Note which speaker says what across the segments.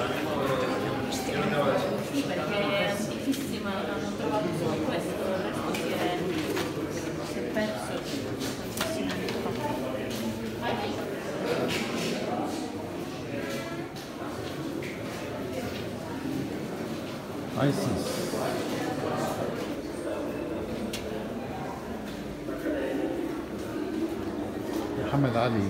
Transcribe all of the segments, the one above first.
Speaker 1: Sì, perché è antichissima, hanno trovato solo questo, il resto si è, si è perso tantissimo tempo fa.
Speaker 2: ايسيس محمد علي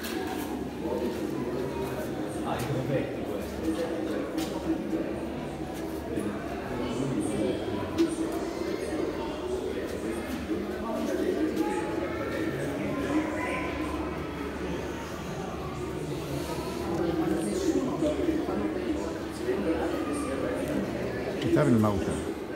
Speaker 2: كتاب الموتى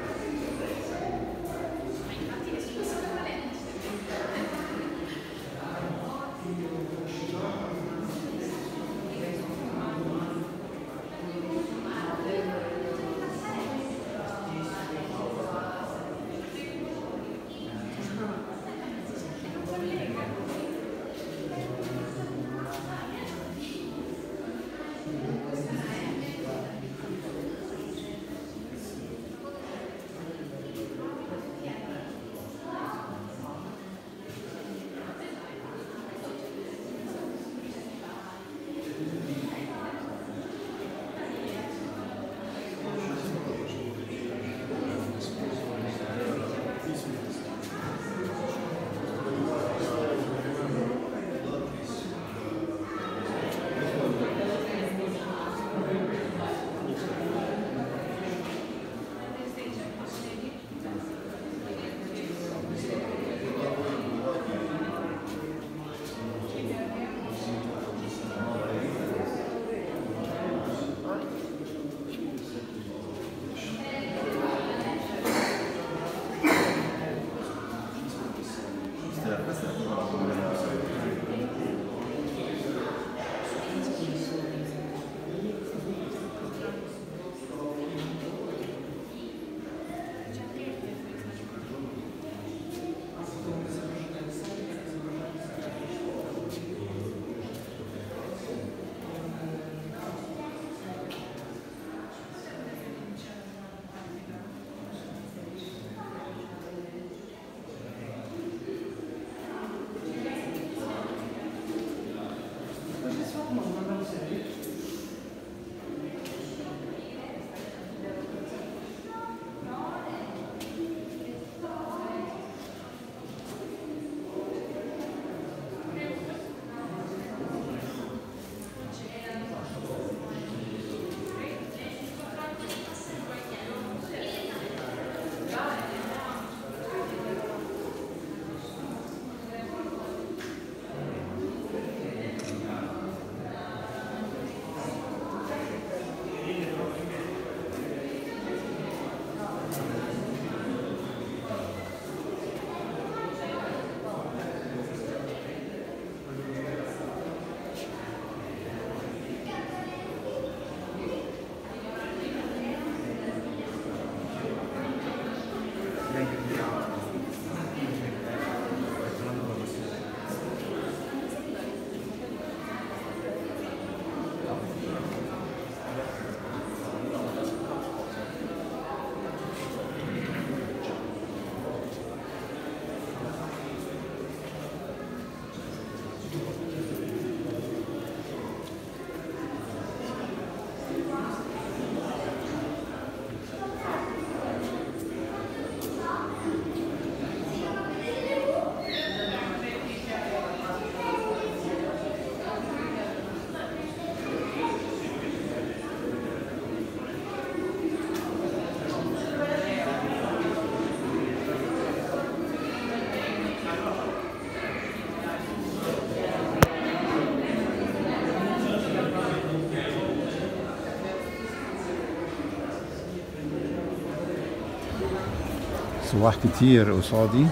Speaker 2: سواح كتير قصادي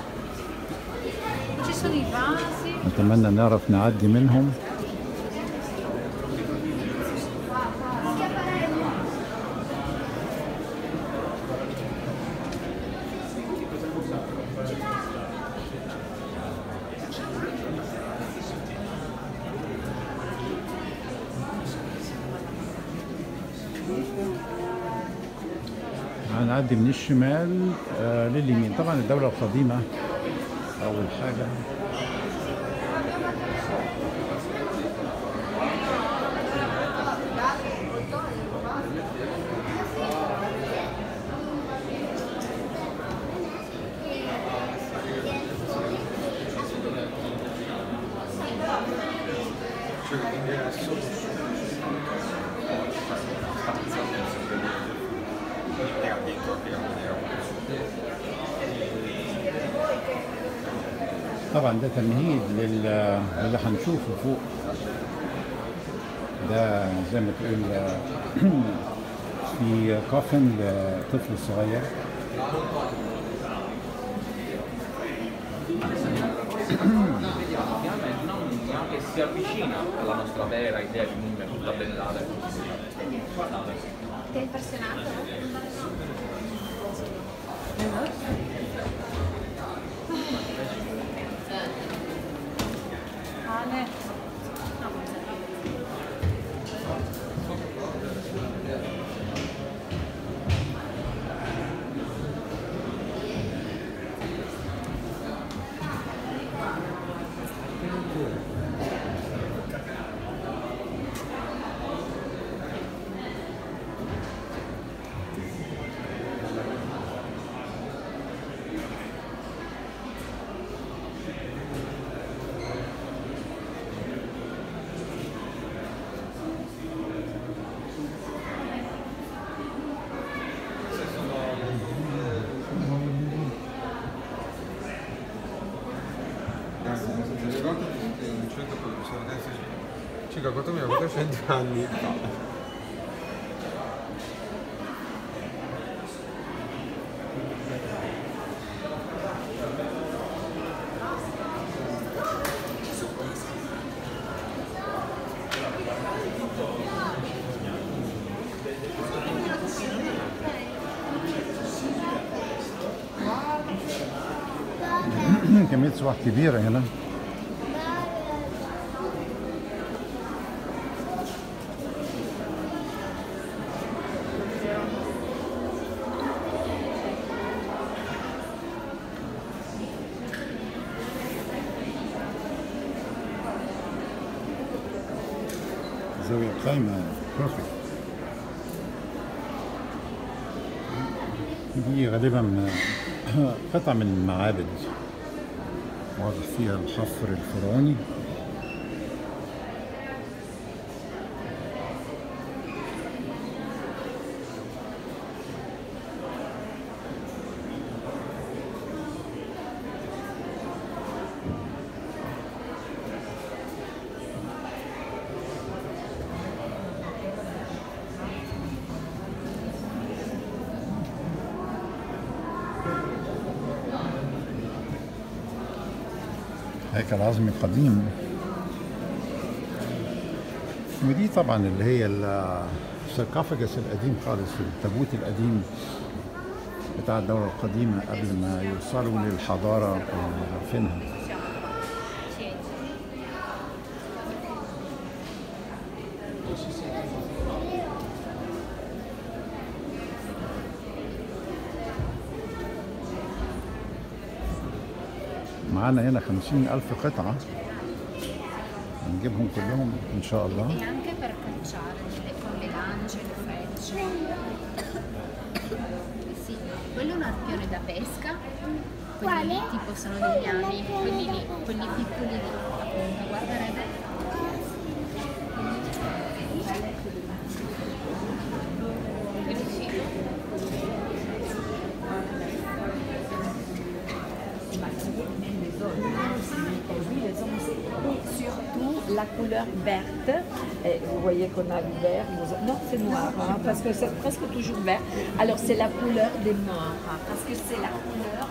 Speaker 1: Ci sono i vasi,
Speaker 2: نتمنى نعرف نعدي منهم هنعدي من الشمال آه لليمين طبعا الدولة القديمة أول حاجة طبعا ده تمهيد لل- للي هنشوفه فوق ده زي ما تقول آه، في كافن لطفل صغير
Speaker 3: fiamma è una unità che si avvicina alla nostra vera idea di mummia tutta bellata e così
Speaker 4: Ti è impressionato?
Speaker 1: Ale.
Speaker 5: Circa 4.400 anni fa.
Speaker 2: كمية سواح كبيرة هنا زاوية قايمة بيرفكت دي غالبا قطعة من المعابد واضح فيها الحفر الفرعوني هيكل عظمي قديم ودي طبعا اللي هي ال- السركافجس القديم خالص التابوت القديم بتاع الدولة القديمة قبل ما يوصلوا للحضارة اللي عارفينها معانا هنا خمسين ألف قطعة هنجيبهم كلهم إن شاء الله
Speaker 4: E anche per cacciare delle- con le lance, le frecce. Sì, quello è un arpione da pesca. Quelli lì tipo sono degli ami, quelli lì, quelli piccoli lì, appunto, guarda Rebe. Quelli sì.
Speaker 6: Et surtout la couleur verte. Et vous voyez qu'on a le vert. nous- Non, c'est noir, hein, parce que c'est presque toujours vert. Alors c'est la couleur des morts, hein, parce que c'est la couleur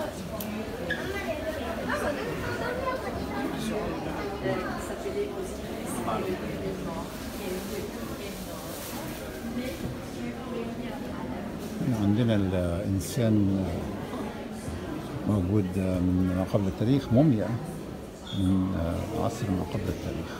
Speaker 6: euh, qui s'appelait aussi des morts.
Speaker 2: عندنا الإنسان موجود من ما قبل التاريخ موميا من عصر ما قبل التاريخ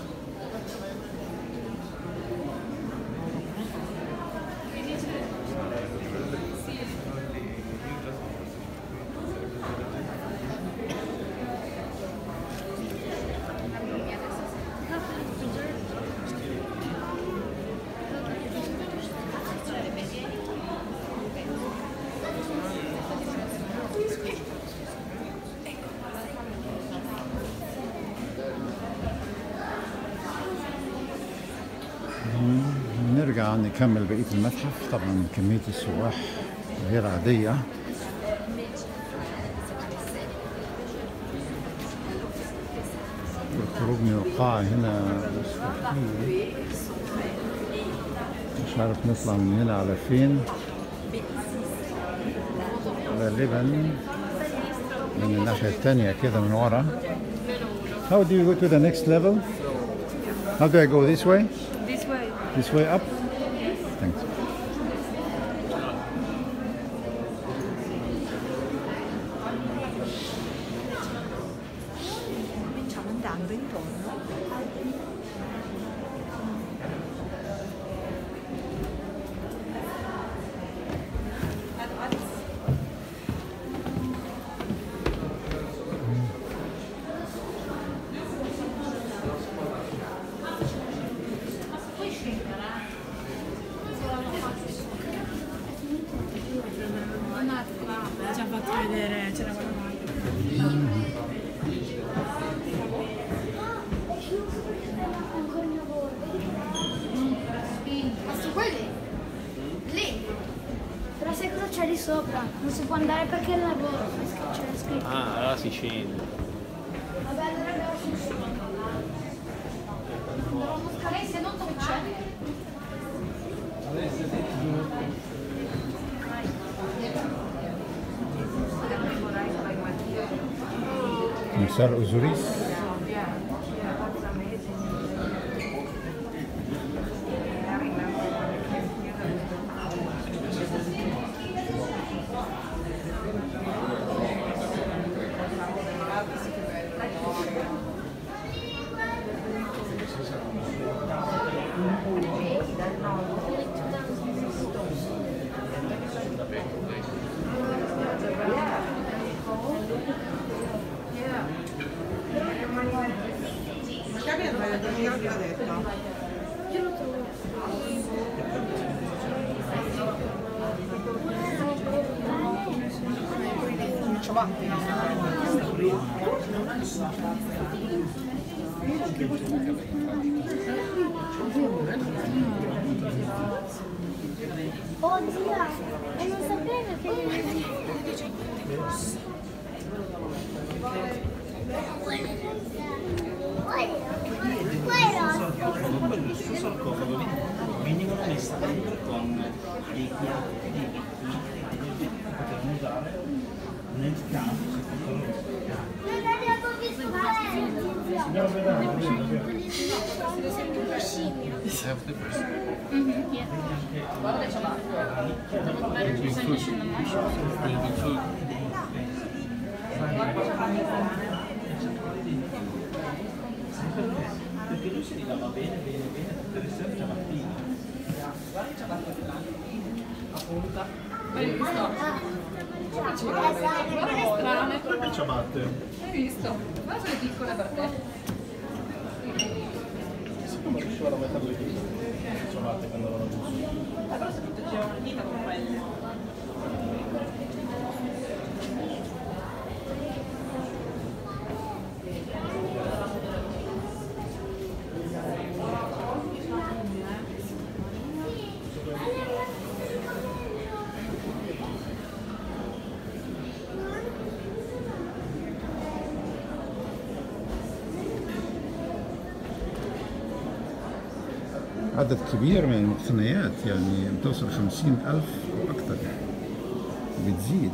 Speaker 2: نرجع نكمل بقية المتحف طبعا كمية السواح غير عادية والخروج من القاعة هنا مستحيل مش عارف نطلع من هنا على فين غالبا من الناحية التانية كده من ورا How do you go to the next level? How do I go this way?
Speaker 7: This way.
Speaker 2: This way up? Thanks.
Speaker 6: Cominciamo andando intorno.
Speaker 7: Ci ha fatto vedere, c'era quella
Speaker 8: Questo quelli? Lì. Però sai cosa c'è di sopra? Non si può andare perché è il lavoro. C'è scritto.
Speaker 9: Ah, allora si scende.
Speaker 8: Vabbè, allora abbiamo scritto. Andavamo scalare se non dove c'è.
Speaker 2: تمثال أوزوريس
Speaker 8: Io lo trovo. Oddio, e non sapevo che...
Speaker 10: Comunque lo stesso sarcofago venivano messe dentro con dei piatti dei piccoli che potevano usare nel campo secondo loro.
Speaker 8: Non avevo visto Sono sempre una scimmia.
Speaker 10: Perché lui si rilava bene, bene, bene tutte le sere ciabattine. Guarda i ciabatte a punta.
Speaker 5: Che ciabatte?
Speaker 7: Hai visto? Guarda sono piccole per te.
Speaker 5: Come riuscivano a metterle lì? Le ciabatte quando erano giù.
Speaker 6: Però si proteggevano le dita con quelle.
Speaker 2: عدد كبير من المقتنيات يعني بتوصل خمسين ألف وأكثر بتزيد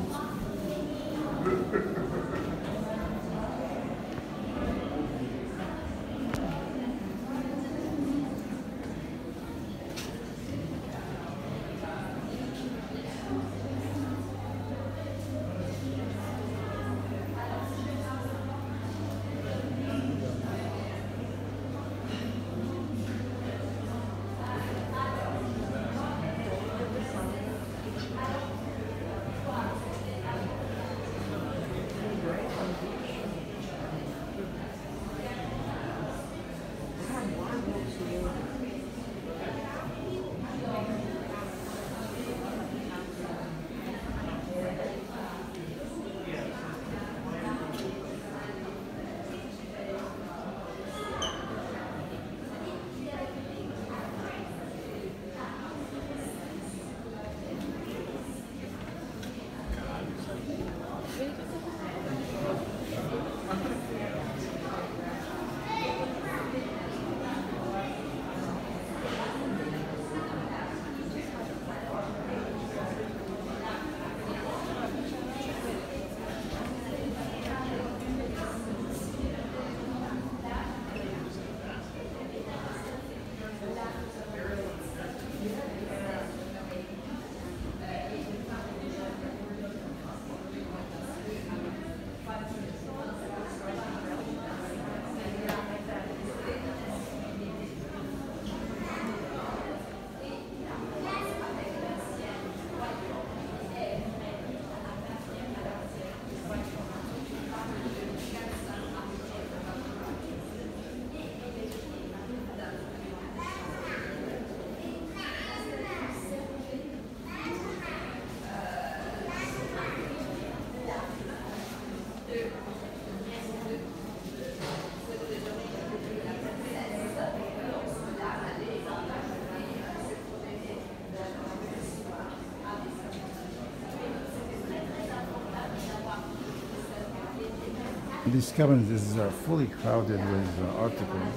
Speaker 2: This cabinet is uh, fully crowded with uh, articles.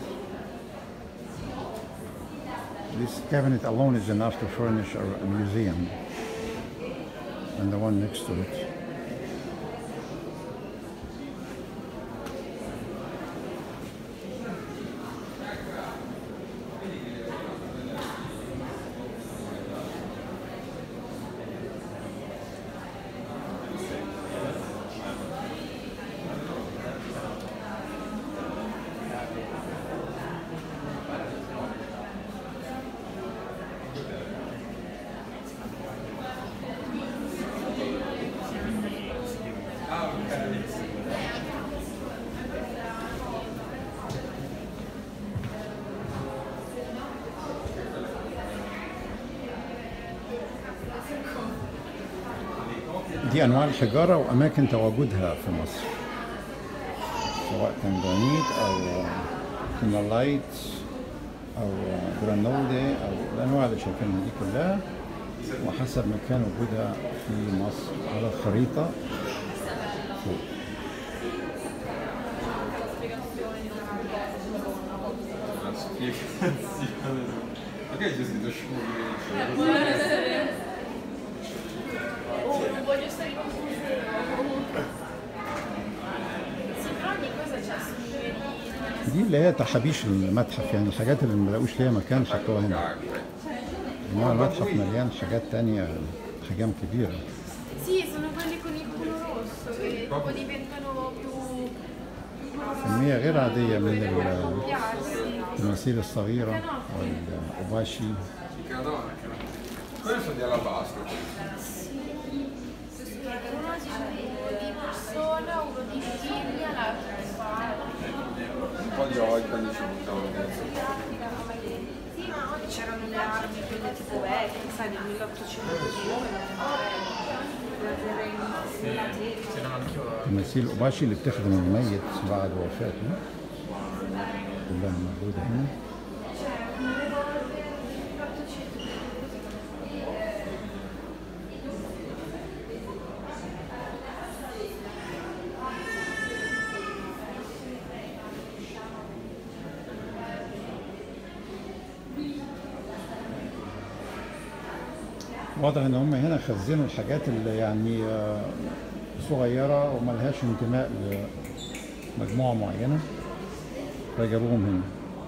Speaker 2: This cabinet alone is enough to furnish a, a museum, and the one next to it. دي انواع الحجاره واماكن تواجدها في مصر سواء كان جرانيت او كينالايت او جرانولي او الانواع اللي شايفينها دي كلها وحسب مكان وجودها في مصر على الخريطه فوق
Speaker 3: Perché c'è scritto
Speaker 1: Oh, non voglio stare confuso. Sì, però ogni cosa c'ha suggerini.
Speaker 2: دي اللي هي تحابيش المتحف يعني الحاجات اللي ما لقوش ليها مكان حطوها هنا انما المتحف مليان حاجات تانية حجم كبيرة
Speaker 7: Sì, sono quelli con il culo rosso che poi diventano più
Speaker 2: كمية غير عادية من
Speaker 7: piarsi.
Speaker 2: التماثيل الصغيرة والأوباشي
Speaker 3: Quello sono di alabastro.
Speaker 7: Uno di persona, uno di figlia, l'altro di spada.
Speaker 3: Un po' di oggi quando ci buttavano dentro.
Speaker 7: Sì, ma oggi c'erano le armi, quelle tipo vecchie, sai, del 1802, la terreni,
Speaker 2: تماثيل الأوباشي اللي بتخدم الميت بعد وفاته كلها موجودة هنا واضح ان هم هنا خزنوا الحاجات اللي يعني آه، صغيرة وملهاش انتماء لمجموعة معينة فجابوهم هنا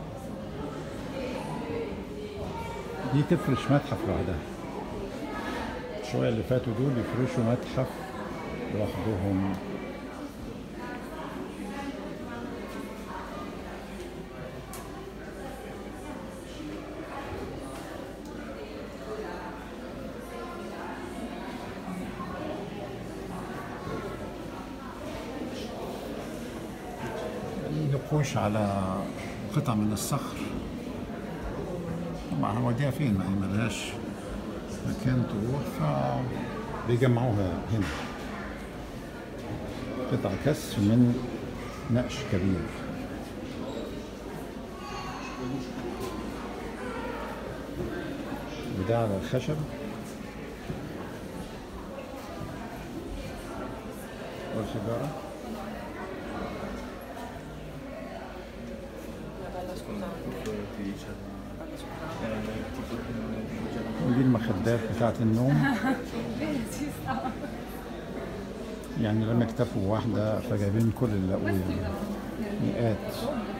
Speaker 2: دي تفرش متحف لوحدها شوية اللي فاتوا دول يفرشوا متحف لوحدهم نقوش على قطع من الصخر طبعا هوديها فين ما هي ملهاش مكان تروح فبيجمعوها هنا قطع كسر من نقش كبير وده على الخشب والحجاره ودي المخدات بتاعت النوم يعني لما اكتفوا واحدة فجايبين كل اللي لقوه يعني مئات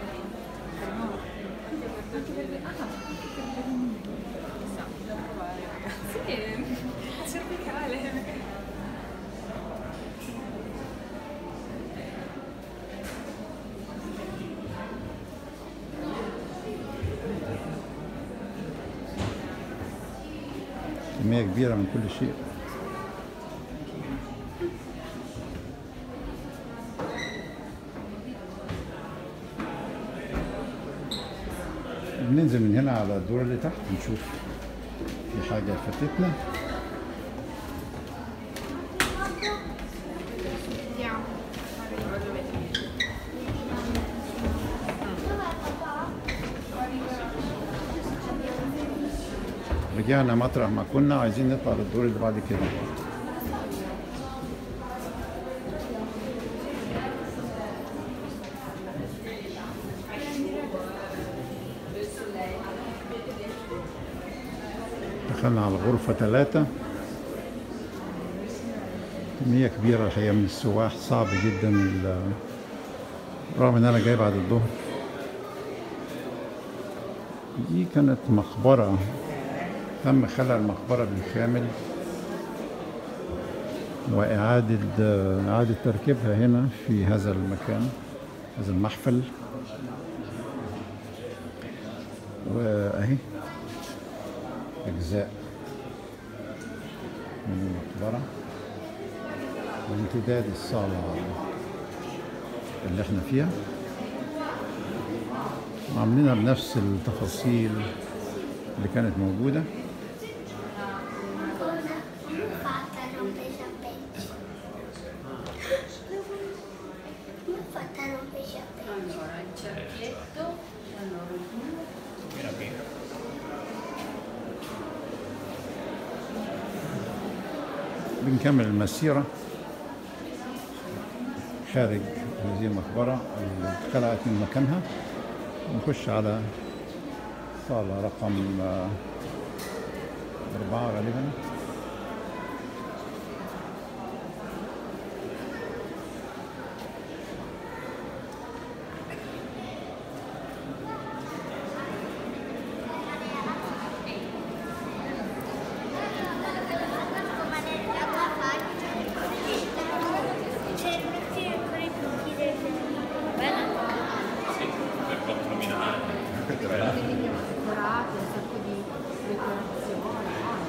Speaker 2: كمية كبيرة من كل شيء بننزل من هنا على الدور اللي تحت نشوف في حاجة فاتتنا
Speaker 7: Andiamo.
Speaker 2: رجعنا مطرح ما كنا عايزين نطلع للدور اللي بعد كده دخلنا على غرفة ثلاثة كمية كبيرة الحقيقة من السواح صعب جدا ال- رغم ان انا جاي بعد الظهر دي كانت مقبرة تم خلع المقبرة بالكامل وإعادة إعادة تركيبها هنا في هذا المكان هذا المحفل وأهي أجزاء من المقبرة وامتداد الصالة اللي eحنا فيها وعاملينها بنفس التفاصيل اللي كانت موجودة
Speaker 8: fatta rompere i tappeti? Come è fatta a rompere i tappeti?
Speaker 4: Allora, il cerchietto, allora,
Speaker 2: بنكمل المسيرة خارج هذه المقبرة اللي اتخلعت من مكانها ونخش على صالة رقم آه، أربعة غالبا
Speaker 8: La tua faccia. C'è una fila ancora i punti del Bella?
Speaker 6: decorate, un sacco di decorazioni.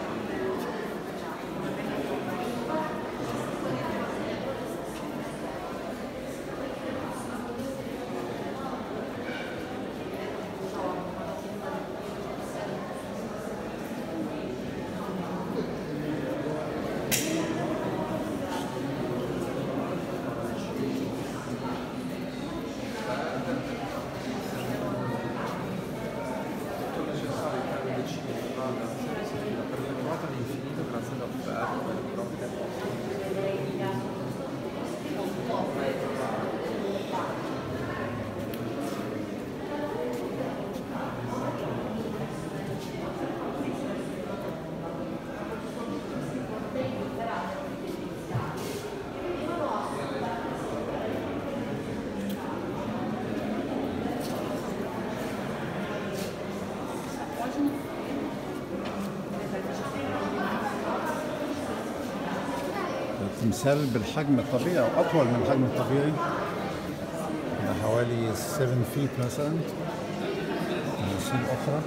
Speaker 2: تمثال بالحجم الطبيعي أو أطول من الحجم الطبيعي ده حوالي 7 فيت مثلا تماثيل أخرى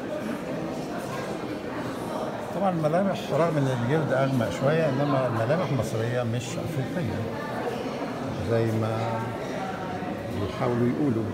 Speaker 2: طبعا الملامح رغم ان الجلد اغمق شويه انما الملامح مصريه مش افريقيه زي ما بيحاولوا يقولوا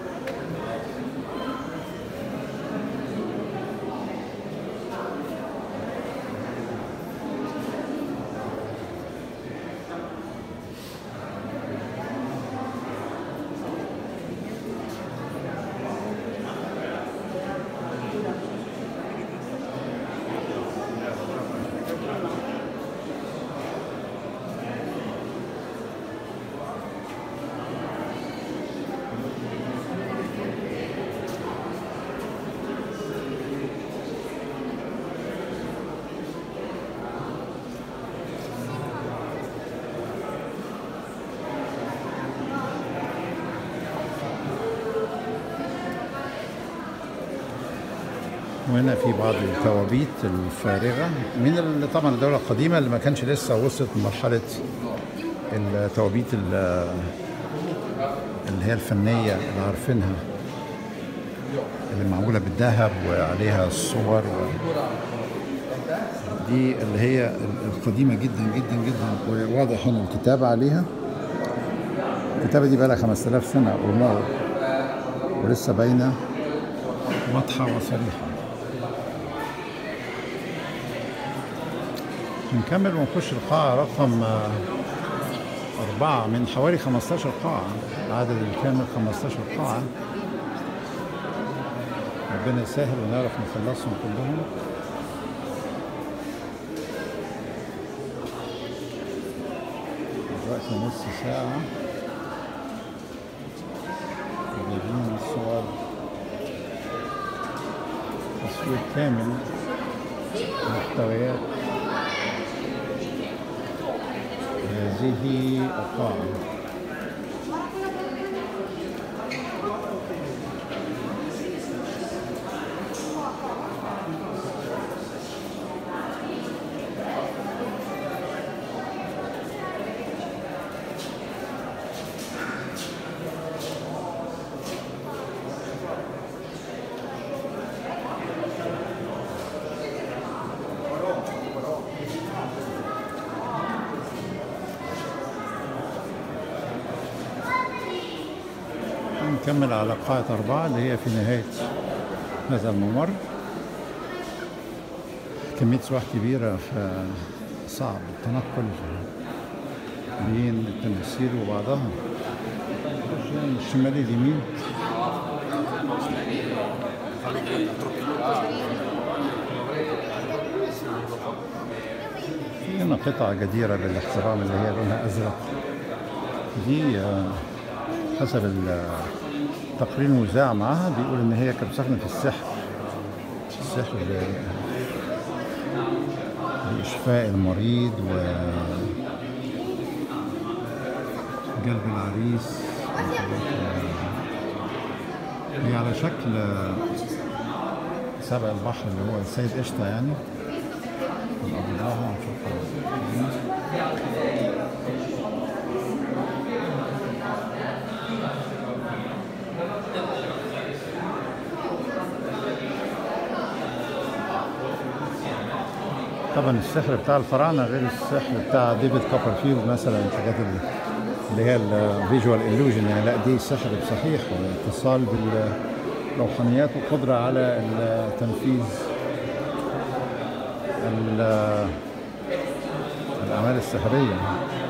Speaker 2: وهنا في بعض التوابيت الفارغة من ال- طبعا الدولة القديمة اللي ما كانش لسه وصلت لمرحلة التوابيت ال- اللي هي الفنية اللي عارفينها اللي معمولة بالذهب وعليها الصور و... دي اللي هي ال- القديمة جدا جدا جدا وواضح هنا الكتابة عليها الكتابة دي بقى لها 5000 سنة أو more ولسه باينة واضحة وصريحة نكمل ونخش القاعة رقم آه، أربعة من حوالي 15 قاعة العدد الكامل 15 قاعة ربنا يسهل ونعرف نخلصهم كلهم دلوقتي نص ساعة جايبين الصور تصوير كامل محتويات هذه القاعة نكمل على قاعة أربعة اللي هي في نهاية هذا الممر كمية سواح كبيرة فصعب التنقل بين التماثيل وبعضها من الشمال اليمين في هنا قطعة جديرة بالاحترام اللي هي لونها أزرق دي آه، حسب التقرير المذاع معاها بيقول ان هي كانت بتستخدم في السحر السحر ل- لإشفاء المريض و جلب العريس هي على شكل سبع البحر اللي هو السيد قشطة يعني نقربها نشوفها طبعا السحر بتاع الفراعنه غير السحر بتاع ديفيد كوبرفيلد مثلا الحاجات اللي اللي هي الفيجوال illusion يعني لا دي سحر صحيح واتصال بالروحانيات وقدره على التنفيذ ال- الاعمال السحريه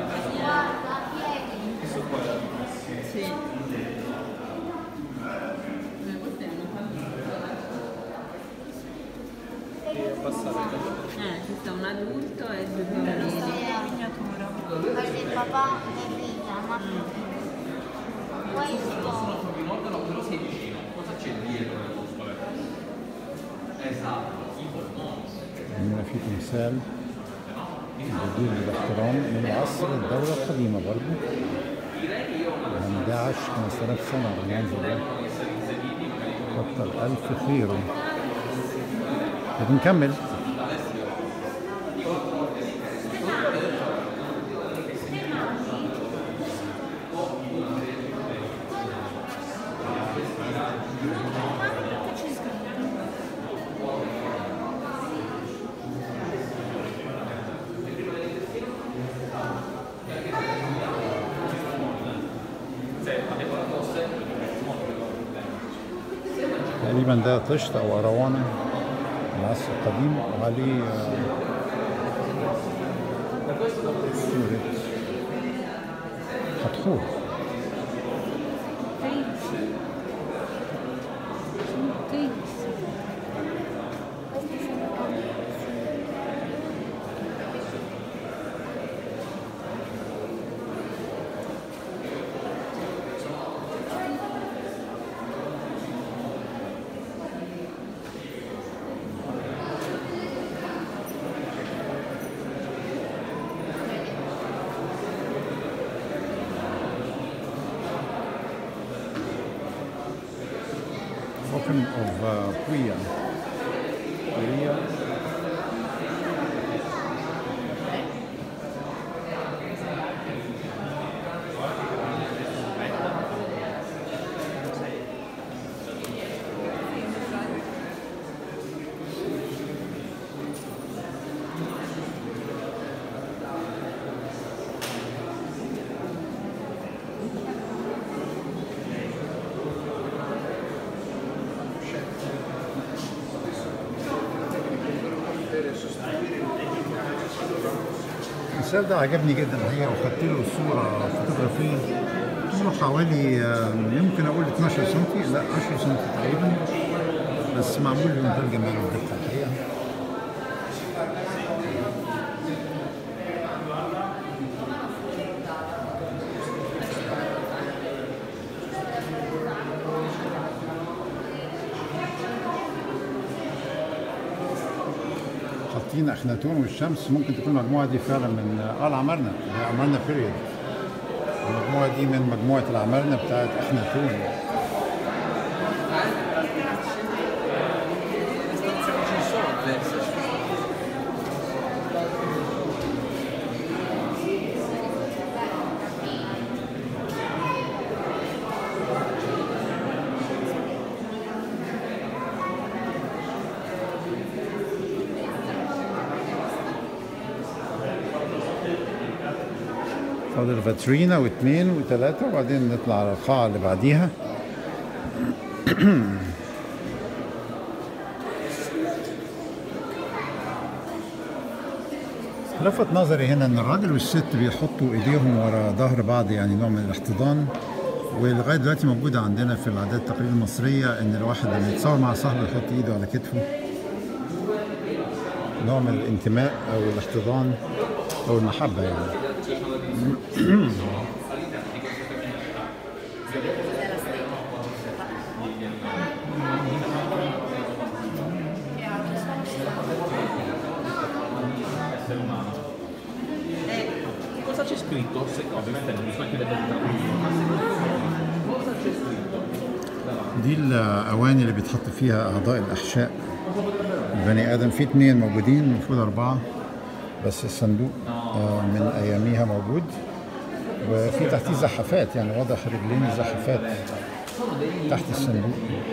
Speaker 1: Eh, ci sta un adulto e due bambini.
Speaker 8: Guardi il papà e Vita, ma questo
Speaker 3: Ricordano però sei vicino, cosa c'è dietro le costole? Esatto, i polmoni.
Speaker 2: هنا في تمثال جدير بالاحترام من عصر الدولة القديمة برضه يعني ده عاش 5000 سنة المنظر ده كتر ألف خيره بنكمل تقريبا ده طشت او اروانه من العصر القديم وعليه آه، صورة حتحور Coffin of uh, Puya. Puya. المثال ده عجبني جدا الحقيقه وخدت له صوره فوتوغرافيه طوله حوالي آه، يمكن اقول 12 سم لا 10 سم تقريبا بس معمول بمنتهى الجمال والدقه الحقيقه حاطين اخناتون والشمس ممكن تكون المجموعه دي فعلا من اه العمارنه اللي هي عمارنه بيريود المجموعه دي من مجموعه العمارنه بتاعت اخناتون
Speaker 3: ci sono diverse
Speaker 2: فاضل فاترينا واثنين وثلاثة وبعدين نطلع على القاعة اللي بعديها لفت نظري هنا ان الراجل والست بيحطوا ايديهم ورا ظهر بعض يعني نوع من الاحتضان ولغايه دلوقتي موجوده عندنا في العادات التقليديه المصريه ان الواحد لما يتصور مع صاحبه يحط ايده على كتفه نوع من الانتماء او الاحتضان او المحبه يعني
Speaker 3: E cosa c'è scritto? Se, ovviamente non bisogna chiedere il Cosa c'è scritto?
Speaker 2: دي الاواني اللي بيتحط فيها اعضاء الاحشاء البني ادم في اتنين موجودين المفروض اربعه بس الصندوق آه، من اياميها موجود وفي تحتيه زحافات يعني واضح رجلين الزحافات تحت الصندوق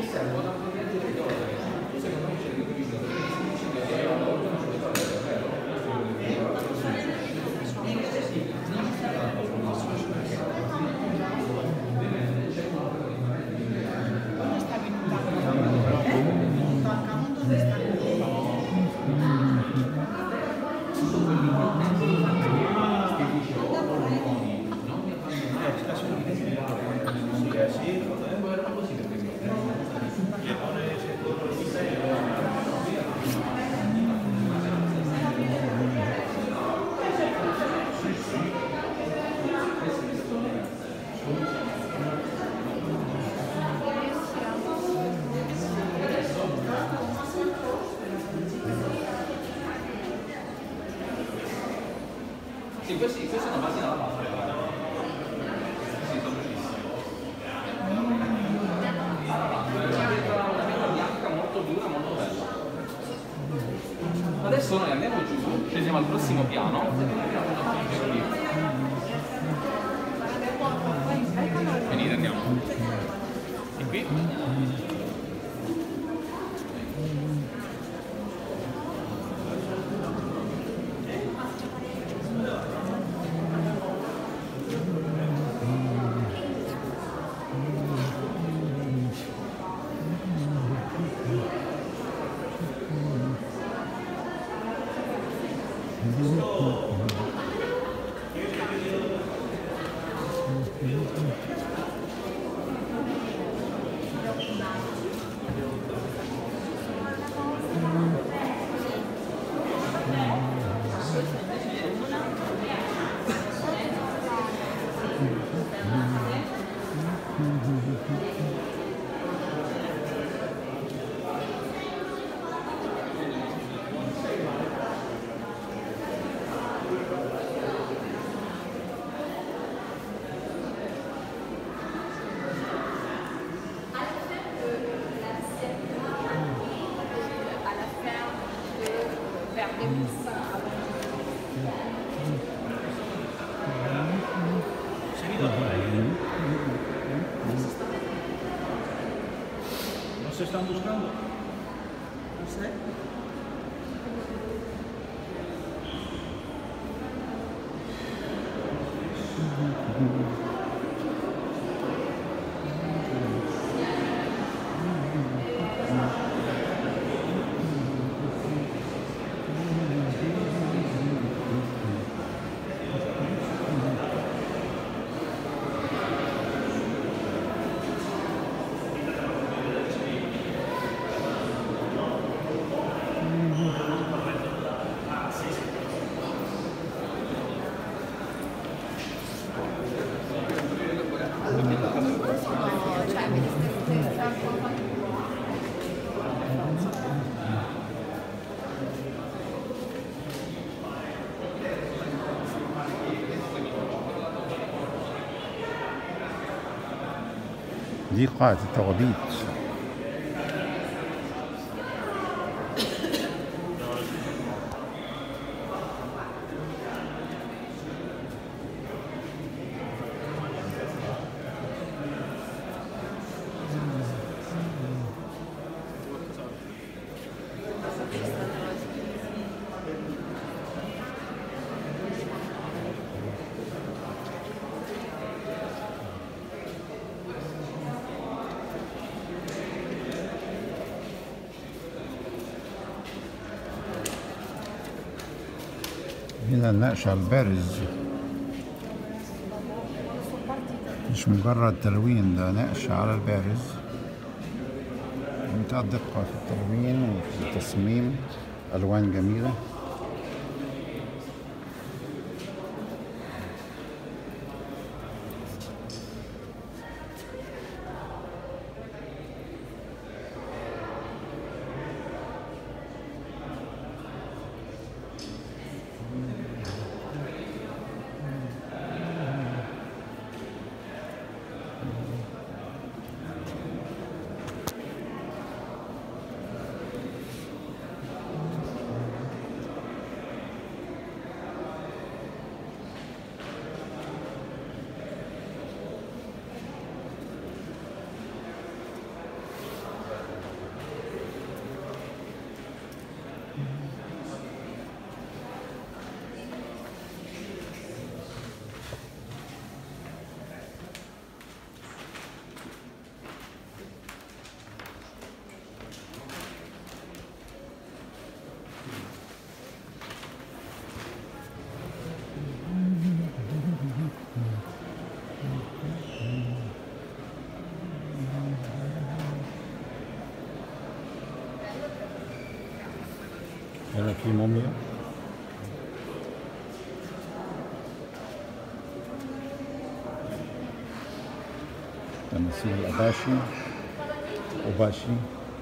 Speaker 3: Sì, questi, questi sono basi dalla pasta. Sì, sono giustissimi. Una vita bianca molto dura, molto bella. Adesso noi andiamo giù, scendiamo al prossimo piano. Venite, andiamo. E qui?
Speaker 10: ¿No se están buscando? No sé.
Speaker 2: دي قاعة التوابيت هنا النقش على البارز مش مجرد تلوين ده نقش على البارز منتهى الدقة في التلوين وفي التصميم ألوان جميلة هنا في موميا تماثيل الأباشي أوباشي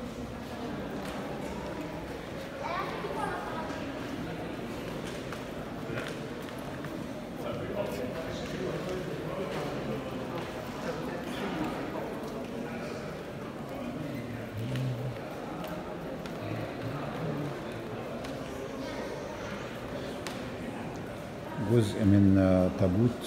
Speaker 2: جزء من آه، تابوت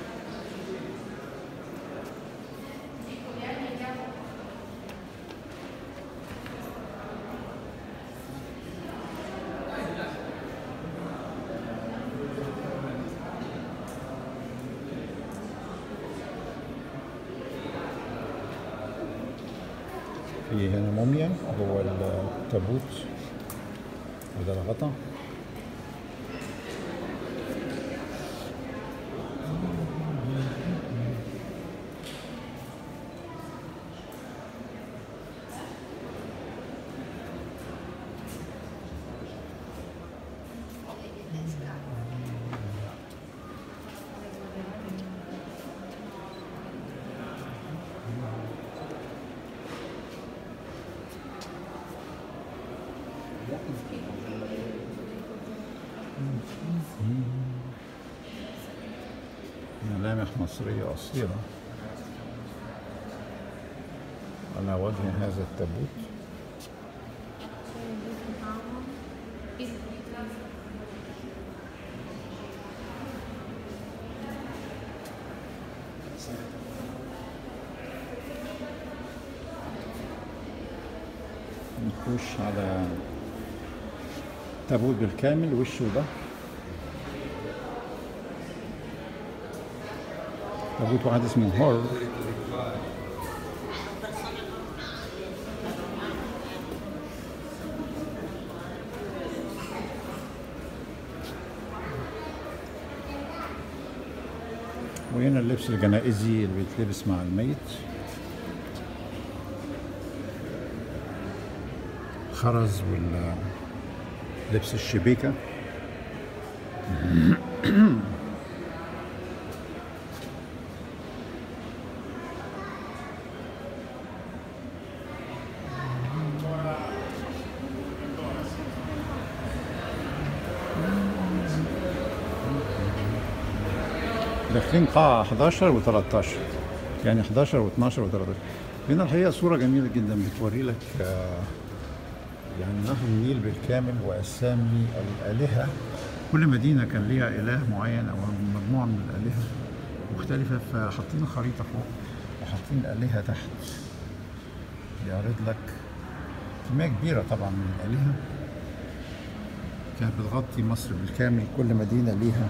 Speaker 2: في هنا موميا جوه التابوت وده الغطا ملامح مصرية أصيلة على وجه هذا التابوت نخش على تابوت بالكامل وشه ده تابوت واحد اسمه هور وهنا اللبس الجنائزي اللي بيتلبس مع الميت خرز واللبس الشبيكه داخلين قاعة 11 و13 يعني 11 و12 و13 هنا الحقيقة صورة جميلة جدا بتوري لك آه، يعني نهر النيل بالكامل وأسامي الآلهة كل مدينة كان ليها إله معين أو مجموعة من الآلهة مختلفة فحاطين خريطة فوق وحاطين الآلهة تحت بيعرض لك كمية كبيرة طبعا من الآلهة كانت بتغطي مصر بالكامل كل مدينة ليها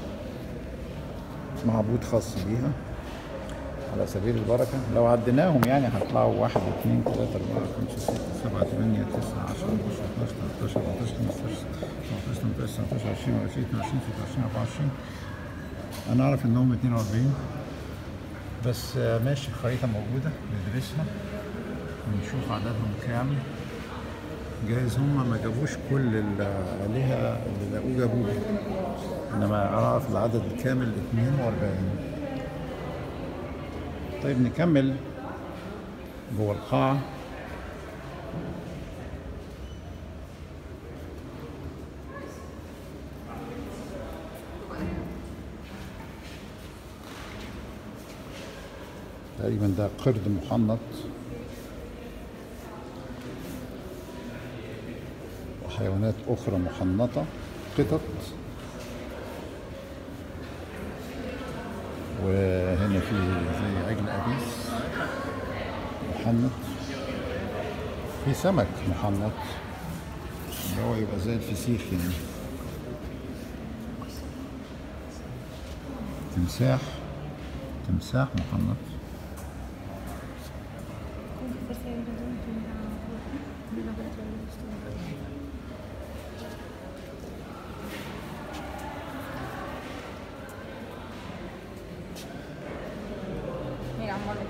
Speaker 2: معبود خاص بيها على سبيل البركة لو عديناهم يعني هيطلعوا واحد اثنين ثلاثة أربعة خمسة ستة سبعة ثمانية تسعة عشرة 11 12 13 14 15 17 18 19 20 21 22 23 24 أنا أعرف إنهم 42 بس آه، ماشي الخريطة موجودة ندرسها ونشوف عددهم كام جايز هم ما جابوش كل الآلهة اللي لقوه جابوه إنما أعرف العدد الكامل 42 طيب نكمل جوه القاعة تقريبا ده قرد محنط وحيوانات أخرى محنطة قطط وهنا في زي عجل أبيس محنط في سمك محنط اللي هو يبقى زي الفسيخ يعني تمساح تمساح محنط
Speaker 1: Mira, amore.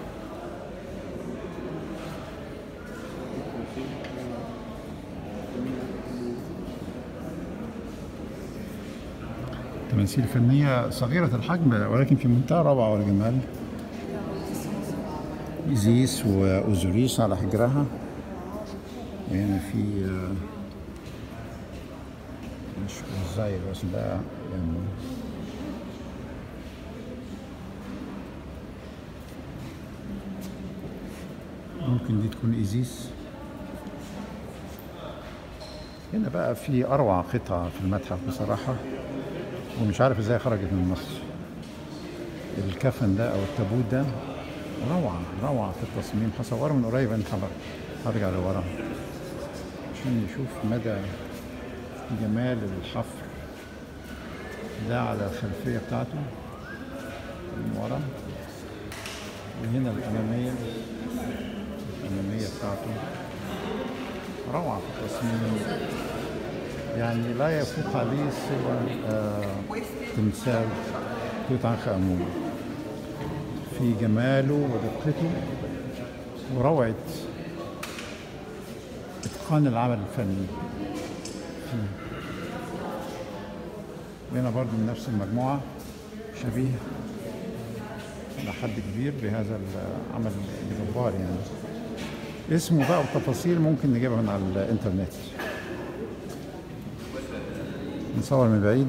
Speaker 2: تماثيل فنية صغيرة الحجم ولكن في منتهى الروعة والجمال إيزيس وأوزوريس على حجرها وهنا في آه، مش ازاي بس ده يعني ممكن دي تكون إيزيس هنا بقى في أروع قطعة في المتحف بصراحة ومش عارف ازاي خرجت من مصر الكفن ده او التابوت ده روعة روعة في التصميم هصوره من قريب انا هبقى- هرجع لورا عشان نشوف مدى جمال الحفر ده على الخلفية بتاعته من ورا وهنا الأمامية الأمامية بتاعته روعة في التصميم يعني لا يفوق عليه سوى آه، تمثال توت عنخ آمون في جماله ودقته وروعة إتقان العمل الفني فيه. هنا برضو من نفس المجموعة شبيه إلى حد كبير بهذا العمل الجبار يعني اسمه بقى وتفاصيل ممكن نجيبها من على الإنترنت نصور من بعيد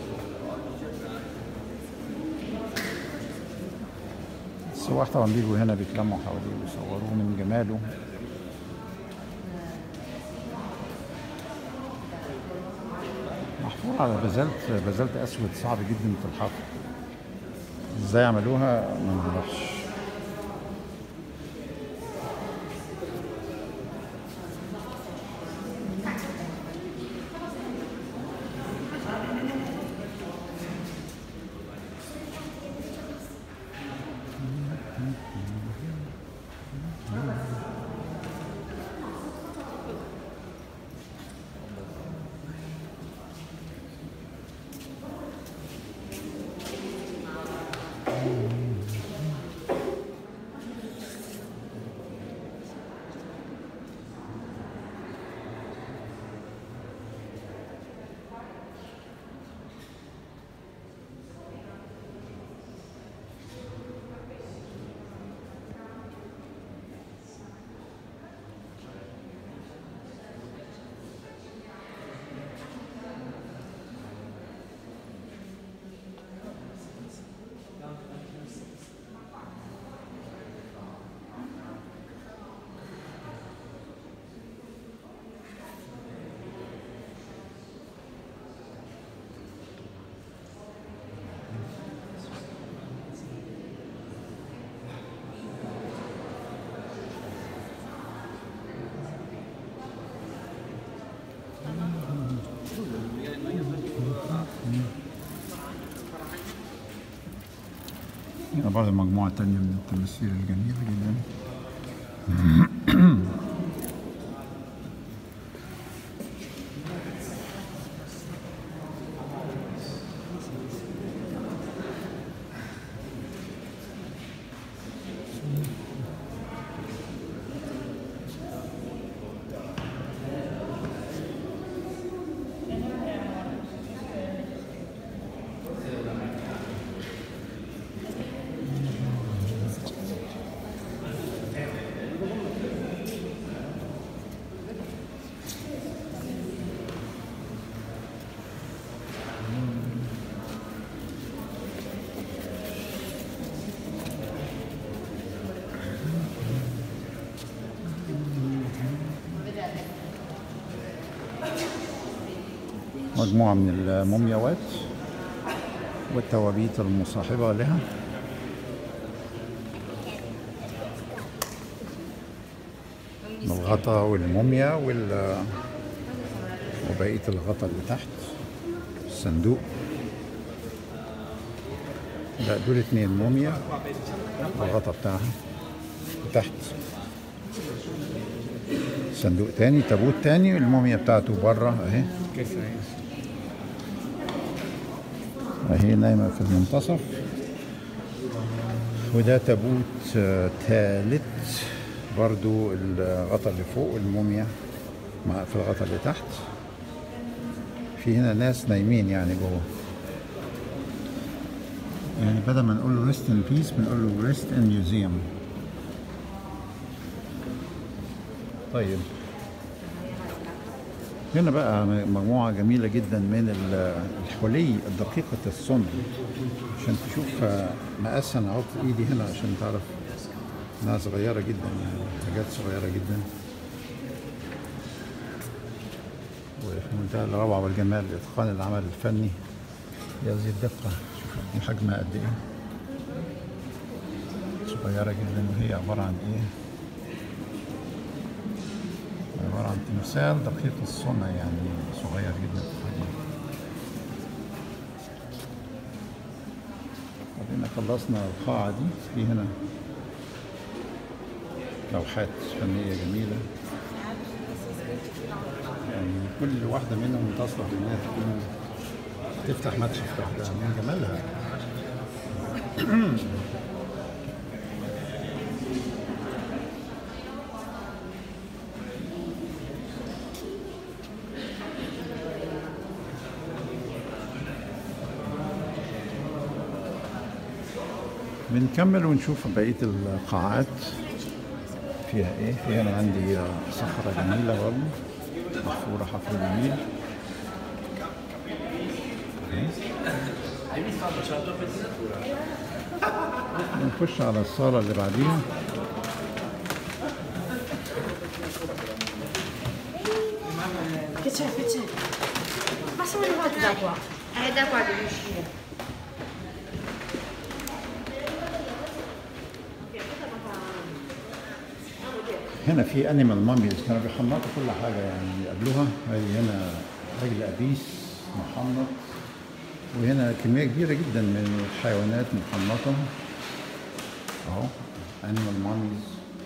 Speaker 2: السواح طبعا بيجوا هنا بيتلموا حواليه ويصوروه من جماله محفور على بازلت بازلت اسود صعب جدا في الحفر ازاي عملوها ما نعرفش هنا برضه مجموعة تانية من التماثيل الجميلة جدا مجموعة من المومياوات والتوابيت المصاحبة لها الغطا والموميا وال وبقية الغطا اللي تحت الصندوق لا دول اتنين موميا الغطا بتاعها تحت صندوق تاني تابوت تاني الموميا بتاعته بره اهي اهي نايمة في المنتصف وده تابوت آه، تالت برضو الغطا اللي فوق الموميا مع في الغطا اللي تحت في هنا ناس نايمين يعني جوه يعني بدل ما نقول له ريست ان بيس بنقول له ريست ان ميوزيوم طيب هنا بقى مجموعة جميلة جدا من ال- الحلي الدقيقة الصنع عشان تشوف آه، مقاسها انا احط ايدي هنا عشان تعرف انها صغيرة جدا يعني حاجات صغيرة جدا وفي منتهى الروعة والجمال إتقان العمل الفني هذه الدقة شوف دي حجمها قد إيه صغيرة جدا وهي عبارة عن إيه عبارة عن تمثال دقيق الصنع يعني صغير جدا في حجمه بعدين خلصنا القاعة دي في هنا لوحات فنية جميلة يعني كل واحدة منهم تصلح إنها تكون تفتح متحف لوحدها من جمالها بنكمل ونشوف بقية القاعات فيها ايه في هنا عندي صخرة جميلة برضه محفورة حفر جميل نخش على الصالة اللي بعديها
Speaker 7: Che c'è, che c'è? Ma siamo arrivati da qua.
Speaker 8: È da qua devi uscire.
Speaker 2: هنا في انيمال ماميز كانوا بيحنطوا كل حاجة يعني يقابلوها هي هنا عجل أبيس محنط وهنا كمية كبيرة جدا من الحيوانات محنطة اهو انيمال ماميز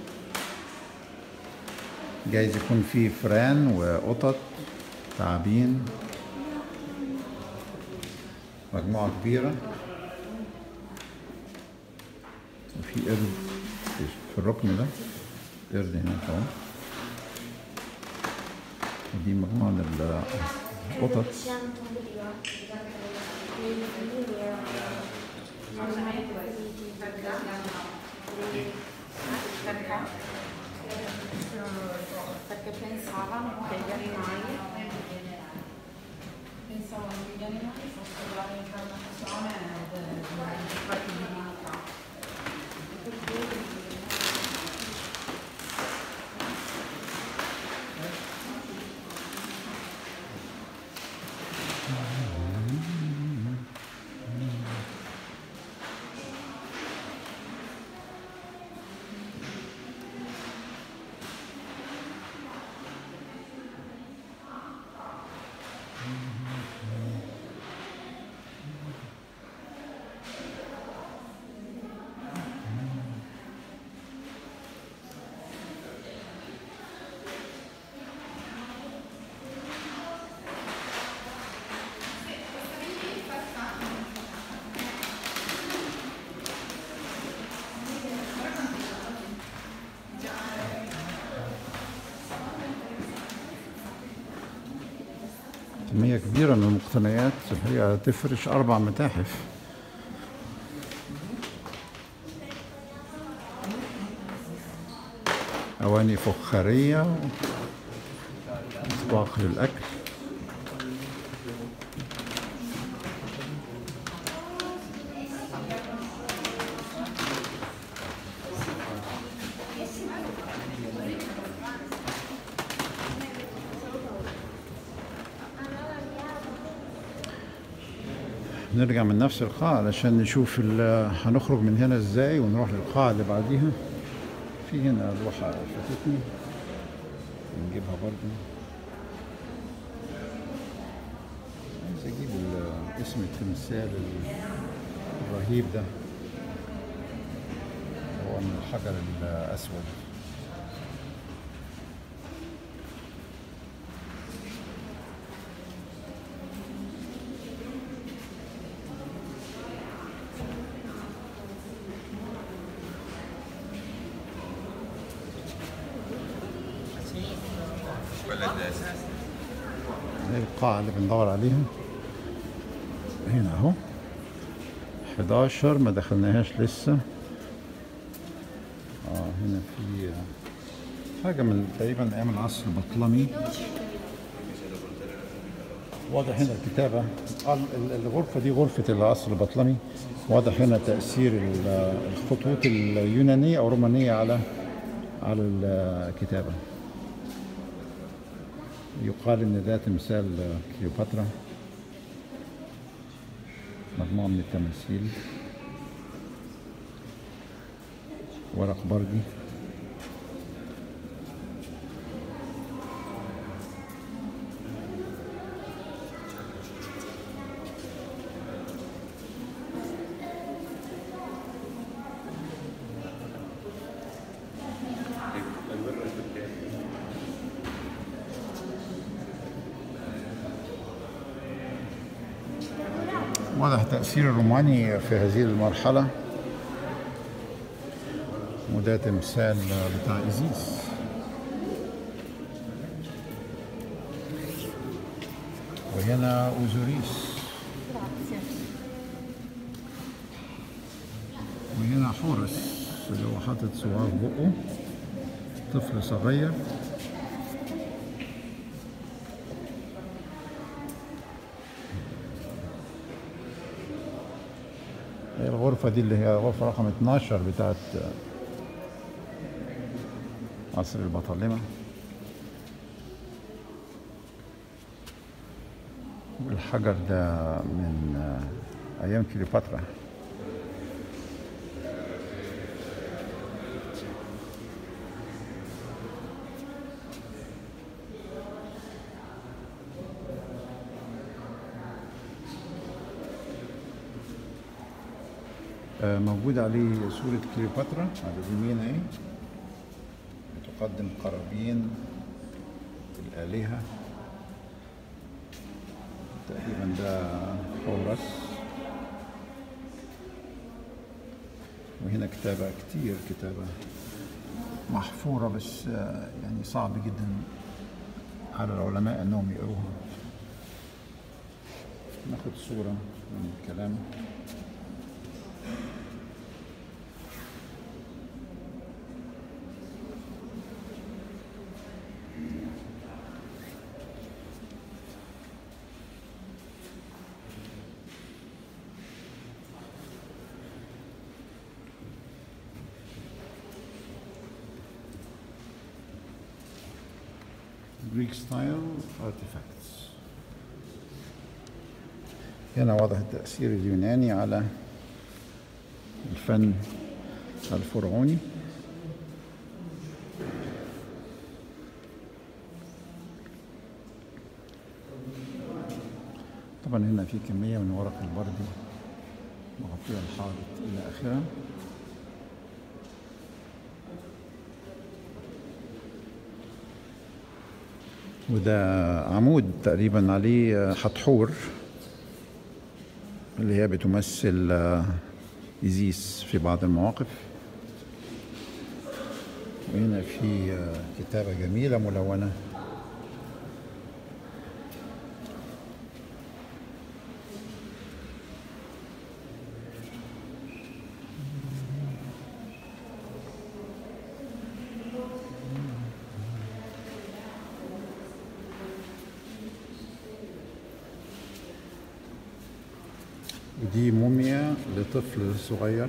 Speaker 2: جايز يكون في فران وقطط تعابين مجموعة كبيرة وفي قرد في الركن ده قرد هناك اهو ودي مجموعة من القطط
Speaker 6: Perché pensavano che gli animali pensavano che gli animali fossero la reincarnazione di qualche divinità.
Speaker 2: كمية كبيرة من المقتنيات هي تفرش أربع متاحف أواني فخارية أطباق للأكل نرجع من نفس القاعة علشان نشوف ال- هنخرج من هنا ازاي ونروح للقاعة اللي بعديها في هنا لوحة فاتتني نجيبها برضو عايز اجيب ال- اسم التمثال ال- الرهيب ده هو من الحجر الأسود هي القاعة اللي بندور عليها هنا اهو 11 ما دخلناهاش لسه اه هنا في حاجة من تقريبا أيام العصر البطلمي واضح هنا الكتابة آه، ال- ال- الغرفة دي غرفة العصر البطلمي واضح هنا تأثير ال- الخطوط اليونانية أو الرومانية على على الكتابة يقال ان ده تمثال كليوباترا مجموعة من التماثيل ورق بردي واضح تأثير الروماني في هذه المرحلة وده تمثال بتاع إيزيس وهنا أوزوريس وهنا حورس اللي هو حاطط صباع في بقه طفل صغير هي الغرفة دي اللي هي غرفة رقم 12 بتاعت عصر البطالمة والحجر ده من أيام كليوباترا آه، موجود عليه صورة كليوباترا على اليمين اهي بتقدم قرابين الآلهة تقريبا ده حورس وهنا كتابة كتير كتابة محفورة بس آه، يعني صعب جدا على العلماء انهم يقروها ناخد صورة من الكلام Greek style artifacts هنا واضح التأثير اليوناني على الفن الفرعوني طبعا هنا في كمية من ورق البردي مغطية الحائط إلى آخره وده عمود تقريبا عليه حتحور اللي هي بتمثل آه، إيزيس في بعض المواقف وهنا في آه، كتابة جميلة ملونة ودي موميا لطفل صغير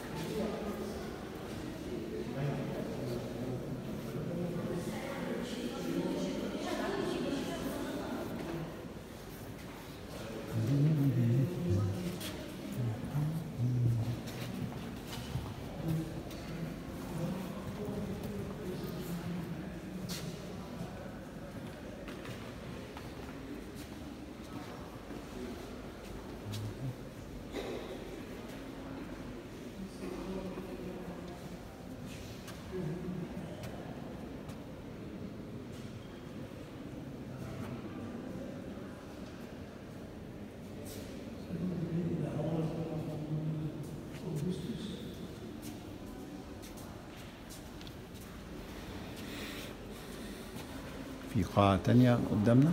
Speaker 2: في قاعة تانية قدامنا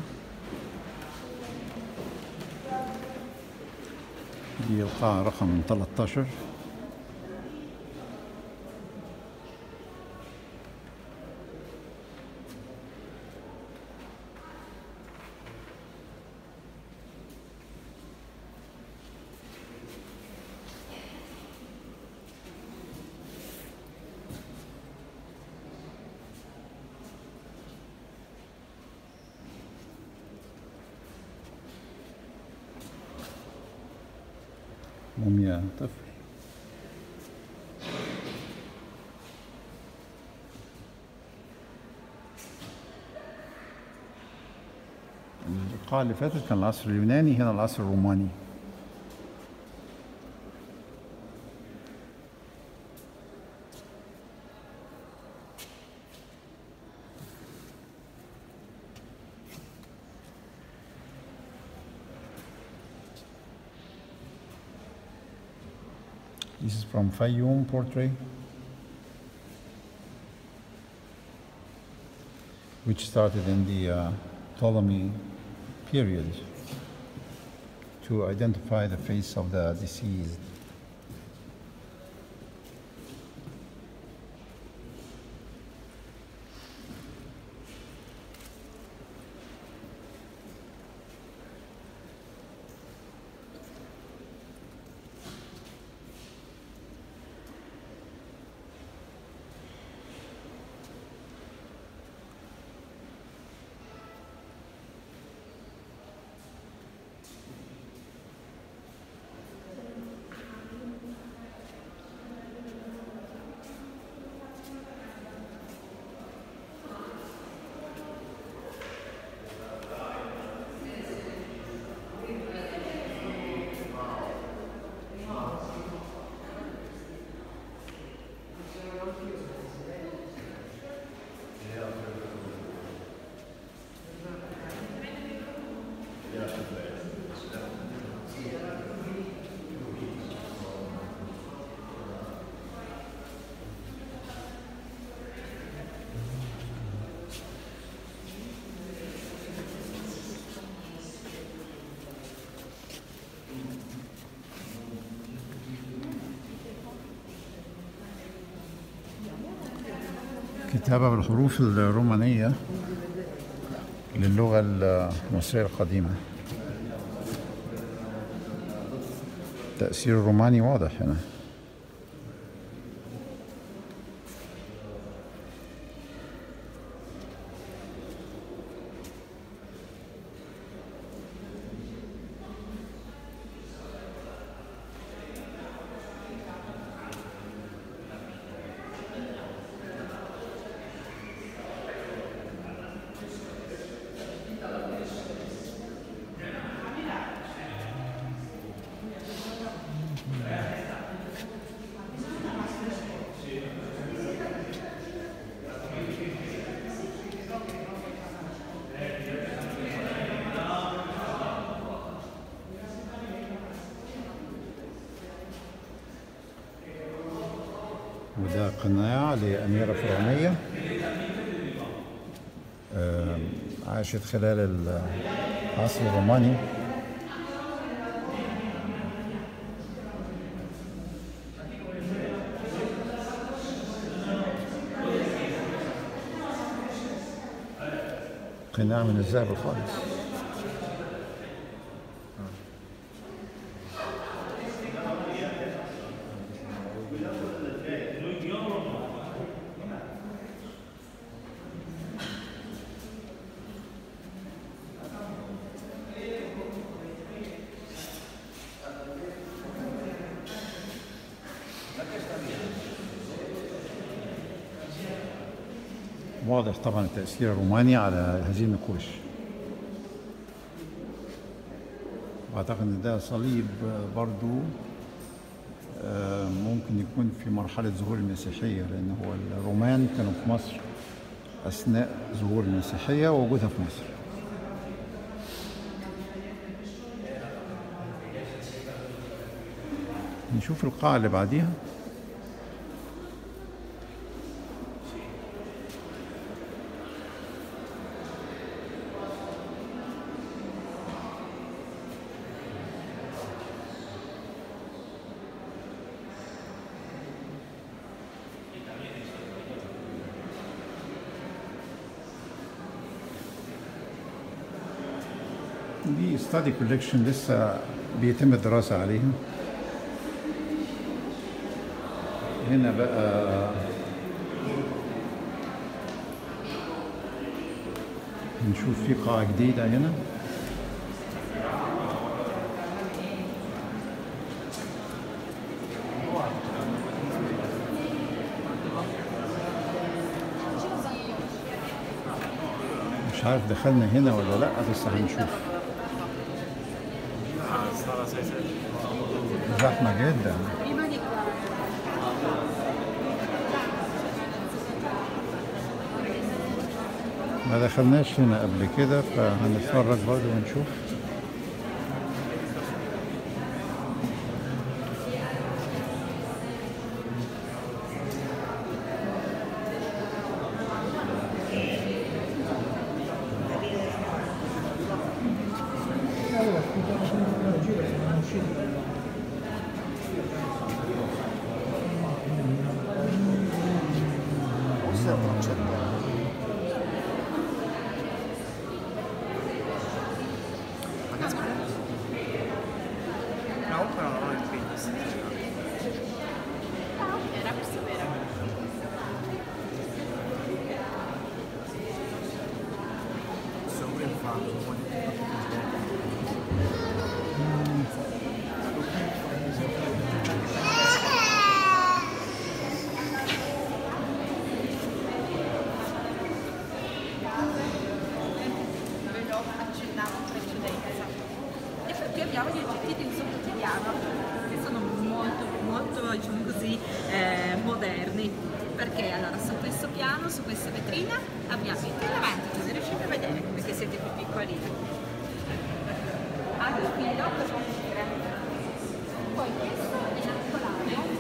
Speaker 2: دي القاعة رقم 13 موميا طفل القاعة اللي فاتت كان العصر اليوناني هنا العصر الروماني This is from Fayoum portrait, which started in the uh, Ptolemy period to identify the face of the deceased. كتابة بالحروف الرومانية للغة المصرية القديمة تأثير الروماني واضح هنا وده قناع لأميرة فرعونية آم، عاشت خلال العصر الروماني قناع من الذهب الخالص واضح طبعا التأثير الروماني على هذه النقوش واعتقد ان ده صليب برضو آه، ممكن يكون في مرحلة ظهور المسيحية لأن هو الرومان كانوا في مصر أثناء ظهور المسيحية ووجودها في مصر نشوف القاعة اللي بعديها دي ستادي كوليكشن لسه بيتم الدراسة عليها هنا بقى نشوف في قاعة جديدة هنا مش عارف دخلنا هنا ولا لا بس هنشوف زحمة جدا ما دخلناش هنا قبل كده فهنتفرج برضه ونشوف
Speaker 10: No, però non è quindi.
Speaker 1: Era per sapere.
Speaker 10: Sopra il fatto, un po' di
Speaker 7: ve l'ho accennato in precedenza. E perché abbiamo gli oggetti di uso quotidiano, che sono molto, molto diciamo così, eh, moderni. Perché allora su questo piano, su questa vetrina, abbiamo i davanti, così riuscite a vedere perché siete più piccolini. Anche qui no, per dire. Poi questo è l'ancolato.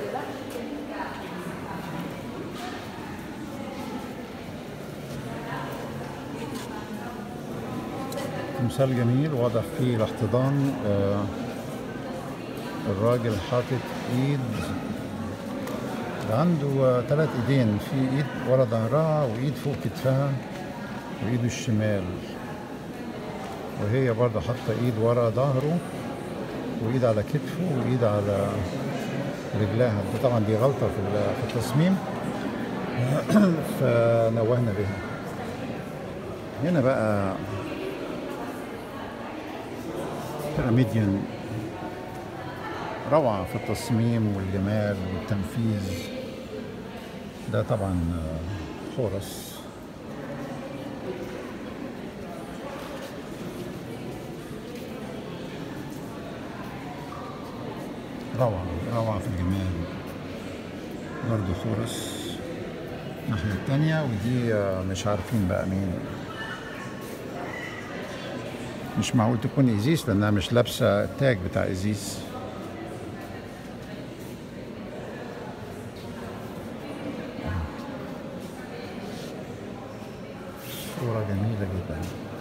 Speaker 2: تمثال جميل واضح فيه الاحتضان آه، الراجل حاطط ايد ده عنده ثلاث ايدين في ايد ورا ظهرها وايد فوق كتفها وايده الشمال وهي برضه حاطه ايد ورا ظهره وايد على كتفه وايد على رجلها ده طبعا دي غلطه في ال- في التصميم فنوهنا بها هنا بقى بيراميديان روعة في التصميم والجمال والتنفيذ ده طبعا آه، حورس روعة روعة في الجمال برضه حورس الناحية التانية ودي آه، مش عارفين بقى مين مش معقول تكون ايزيس لانها مش لابسه التاج بتاع ايزيس صورة جميلة جدا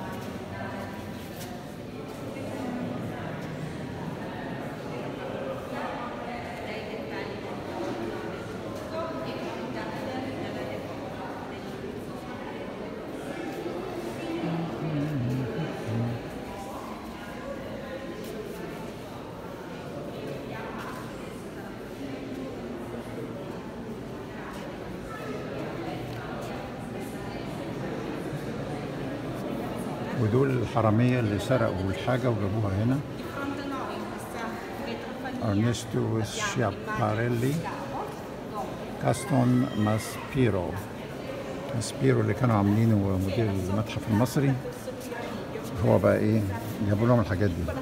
Speaker 2: ودول الحرامية اللي سرقوا الحاجة وجابوها هنا
Speaker 7: Di fronte a noi in questa vetro
Speaker 2: أرنستو شياباريلي كاستون ماسبيرو ماسبيرو اللي كانوا عاملينه مدير المتحف المصري هو بقى ايه جابوا لهم الحاجات دي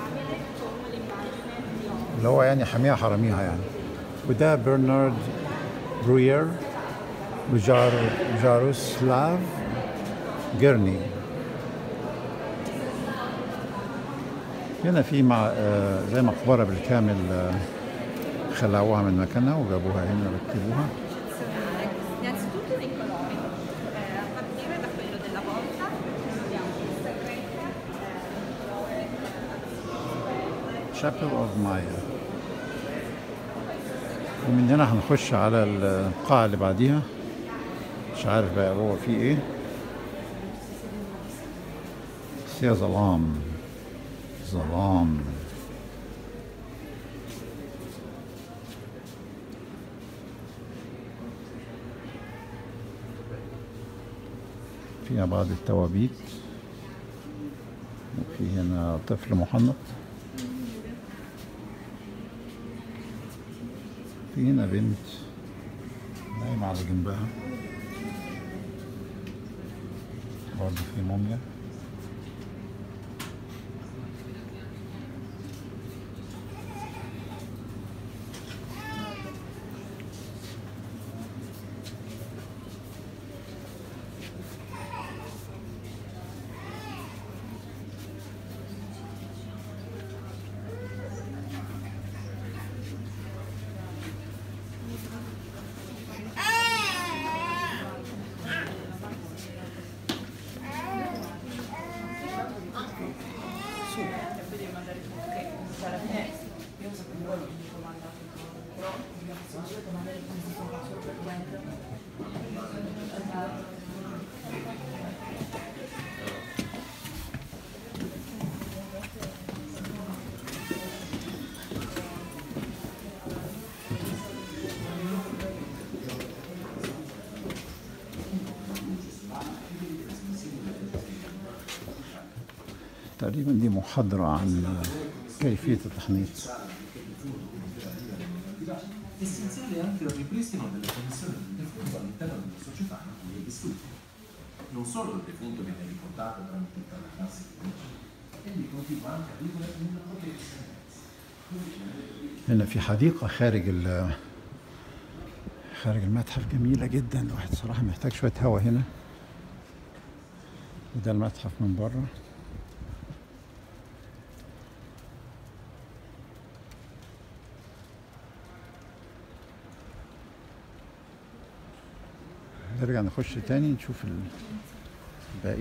Speaker 2: اللي هو يعني حاميها حراميها يعني وده برنارد بروير وجار جاروسلاف جيرني هنا في مع آه، زي مقبرة بالكامل آه، خلعوها من مكانها وجابوها هنا ركبوها
Speaker 7: Innanzitutto nei colori, eh, a partire da quello della volta, abbiamo questa greca,
Speaker 2: Chapel of Maya ومن هنا هنخش على القاعة اللي بعديها مش عارف بقى هو في ايه بس هي ظلام ظلام فيها بعض التوابيت وفي هنا طفل محنط في هنا بنت نايمة على جنبها برضه في موميا تقريبا دي محاضرة عن كيفية التحنيط
Speaker 3: Essenziale è anche il ripristino delle connessioni del defunto all'interno della società in cui è vissuto. Non solo il defunto viene riportato tramite tutta la classe di amici, egli continua anche a vivere nella propria esistenza.
Speaker 2: هنا في حديقة خارج ال خارج المتحف جميلة جدا الواحد صراحة محتاج شوية هوا هنا وده المتحف من بره نرجع نخش تاني نشوف الباقي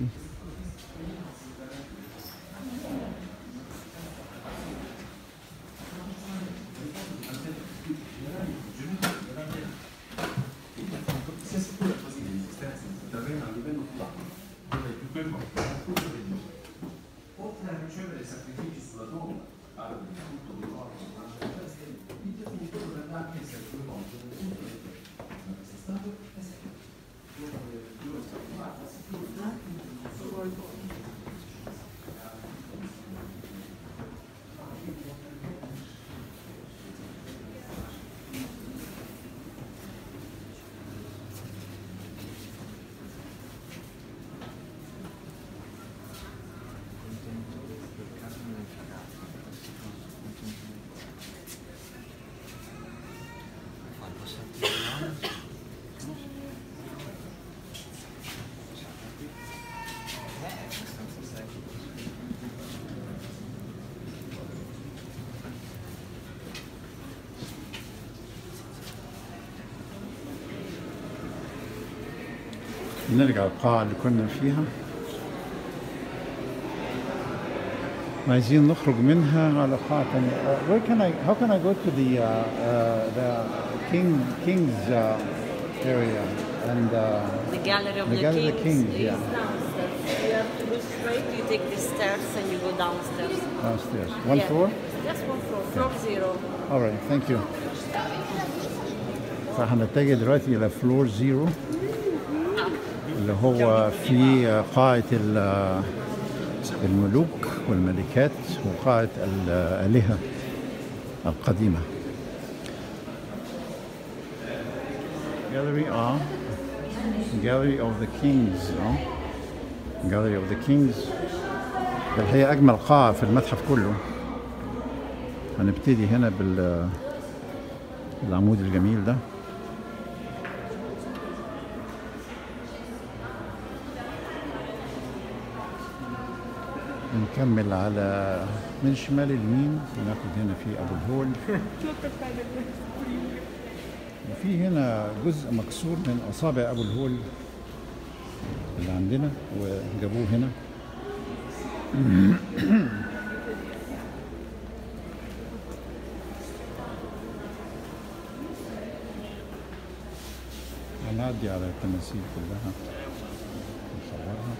Speaker 3: si assicura così l'esistenza di terreno a livello plano, dove più coinvolto è il culto degli uomini. Oltre a ricevere sacrifici sulla tomba, parla del culto di morte durante le feste, il definitore dovrebbe anche essere coinvolto nel culto dei preti, ma questo stato è sempre. Dopo le religioni secolari, si trova anche non solo il
Speaker 2: نرجع القاعة اللي كنا فيها عايزين نخرج منها على قاعة تانية uh, where can I how can I go to the uh, uh, the king king's uh, area and uh,
Speaker 6: The gallery of
Speaker 2: The
Speaker 6: the,
Speaker 2: Gallery of the
Speaker 6: Kings,
Speaker 2: Kings,
Speaker 6: is
Speaker 2: yeah.
Speaker 6: downstairs. You have to go straight, you take the stairs and you go downstairs.
Speaker 2: downstairs one
Speaker 6: Yeah.
Speaker 2: floor
Speaker 6: Just one floor, floor zero.
Speaker 2: all right thank you فهنتجه دلوقتي إلى فلور زيرو اللي هو في قاعة ال- الملوك والملكات وقاعة الآلهة القديمة Gallery of Gallery of the Kings اه Gallery of the Kings بل هي أجمل قاعة في المتحف كله هنبتدي هنا بال العمود الجميل ده نكمل على من الشمال اليمين ناخد هنا في ابو الهول وفي هنا جزء مكسور من اصابع ابو الهول اللي عندنا وجابوه هنا هنعدي على التماثيل كلها نصورها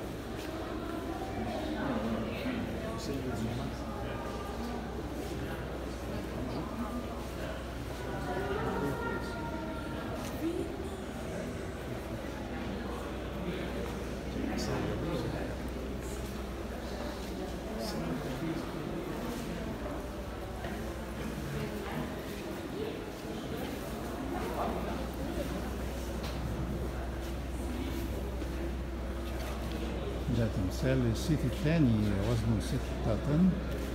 Speaker 2: ده تمثال السيت الثاني وزنه ستة طن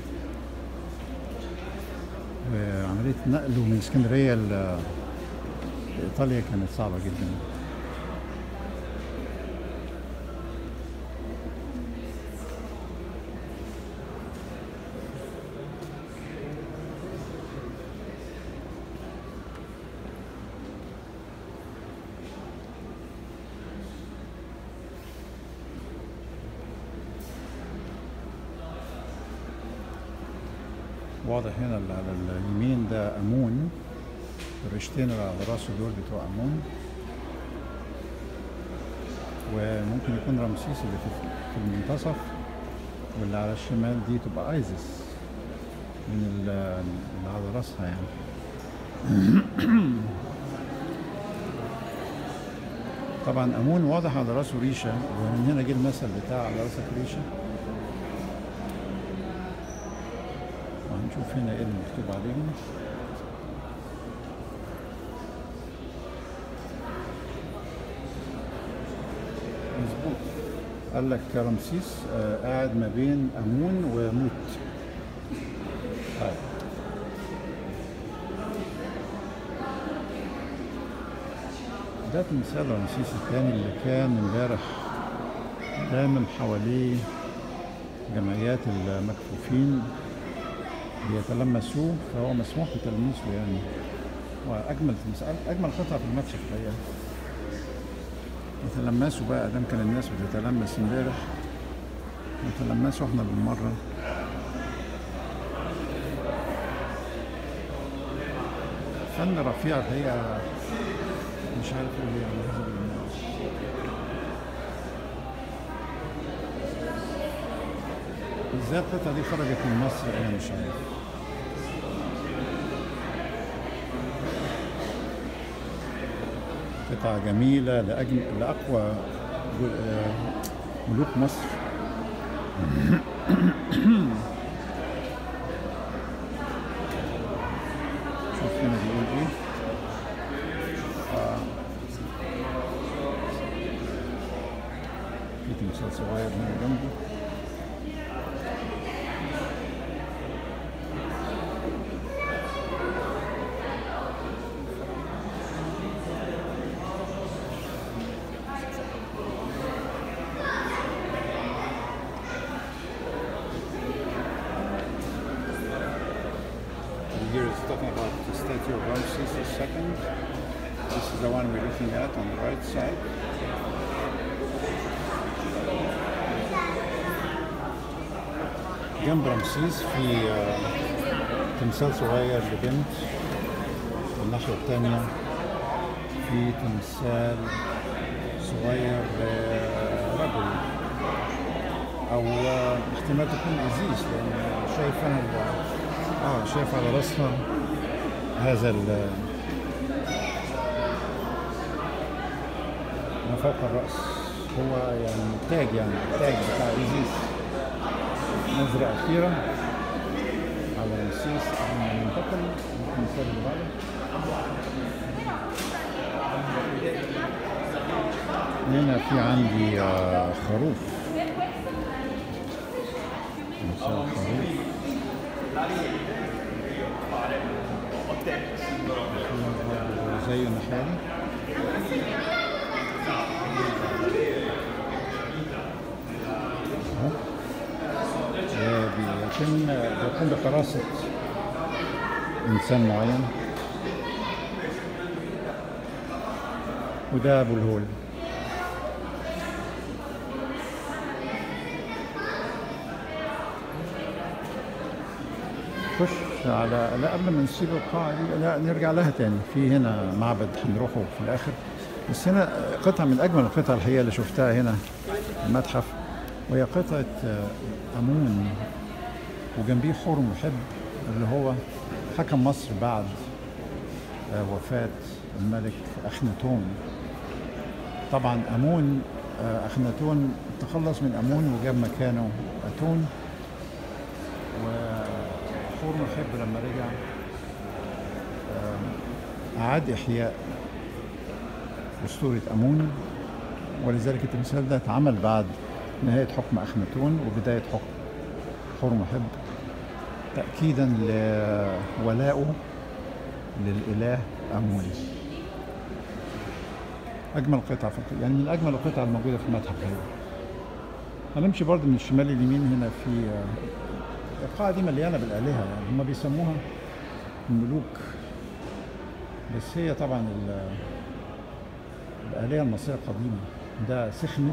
Speaker 2: وعملية نقله من اسكندرية ل- لإيطاليا كانت صعبة جدا واضح هنا اللي على اليمين ده أمون الريشتين اللي على راسه دول بتوع أمون وممكن يكون رمسيس اللي في في المنتصف واللي على الشمال دي تبقى ايزس من ال- اللي على راسها يعني طبعا امون واضح على راسه ريشه ومن هنا جه المثل بتاع على راسك ريشه وهنشوف هنا ايه اللي مكتوب عليهم مظبوط قال لك رمسيس آه، قاعد ما بين امون وموت طيب. ده تمثال رمسيس الثاني اللي كان امبارح لامم حواليه جمعيات المكفوفين بيتلمسوه فهو مسموح بتلميسه يعني واجمل تمثال اجمل قطعه في المتحف الحقيقه يتلمسوا بقى دام كان الناس بتتلمس امبارح يتلمسوا احنا بالمرة فن رفيع الحقيقة مش عارف ايه هي على هذا الناس ازاي القطعة دي خرجت من مصر انا مش عارف قطعة جميلة لأجل لأقوى جو- آه، ملوك مصر شوف هنا بيقول ايه آه. في تمثال صغير هنا جنبه And here it's talking about the statue of Ramses II. This is the one we're looking at on the right side. جنب رمسيس في آه، تمثال صغير لبنت والناحية التانية في تمثال صغير لرجل أو آه، احتمال تكون إزيس لأن شايف أنا ال- اه شايف على راسها هذا ال ما فوق الرأس هو يعني تاج يعني تاج بتاع إيزيس نظرة أخيرة على رمسيس قبل ما ينتقل للتمثال اللي بعده هنا في عندي آه، خروف تمثال خروف زي النحالي أهو. آه، بيتم بيقوم بحراسة إنسان معين وده أبو الهول خش على لا قبل ما نسيب القاعة دي لا نرجع لها تاني في هنا معبد هنروحه في الآخر بس هنا قطعة من أجمل القطع الحقيقة اللي شفتها هنا في المتحف وهي قطعة آه، أمون وجنبيه حور محب اللي هو حكم مصر بعد آه، وفاة الملك أخناتون طبعا أمون آه، أخناتون تخلص من أمون وجاب مكانه أتون وحور محب لما رجع آم، أعاد إحياء أسطورة أمون ولذلك التمثال ده اتعمل بعد نهاية حكم أخناتون وبداية حكم حور محب تأكيدا لولائه للإله أمون أجمل قطعة في الق- يعني من أجمل القطع الموجودة في المتحف الحقيقة هنمشي برضه من الشمال لليمين هنا في آه، القاعة دي مليانة بالآلهة يعني هم بيسموها الملوك بس هي طبعا ال- الآلهة المصرية القديمة ده سخنت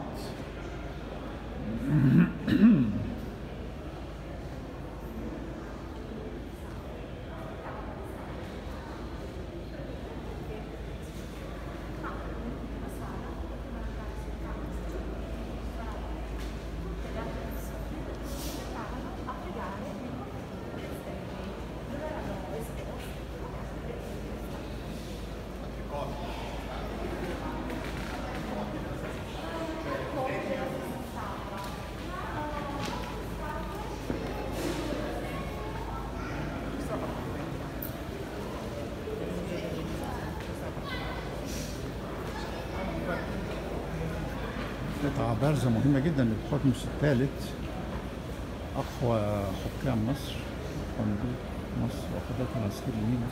Speaker 2: قطعة بارزة مهمة جدا للحتمس الثالث أقوى حكام مصر وملوك مصر وقضاة العسكري المينا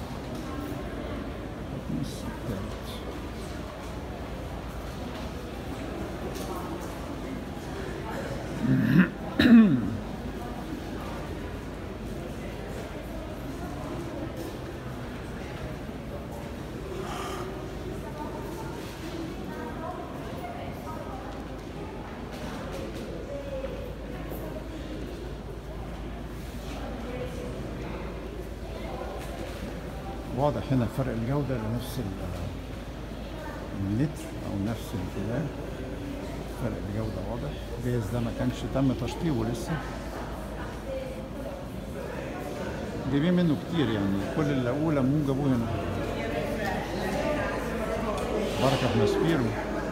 Speaker 2: حتمس الثالث واضح هنا فرق الجودة لنفس ال- المتر أو نفس الإله فرق الجودة واضح جايز ده ما كانش تم تشطيبه لسه جايبين منه كتير يعني كل اللي أقول لمون جابوه هنا بركة في ماسبيرو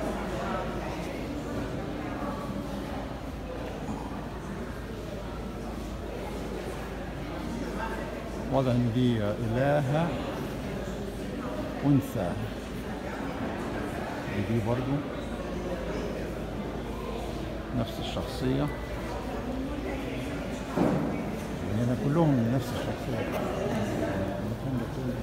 Speaker 2: واضح ان دي إلهة أنثى ودي برضو نفس الشخصية يعني هنا كلهم نفس الشخصية المكان ده كله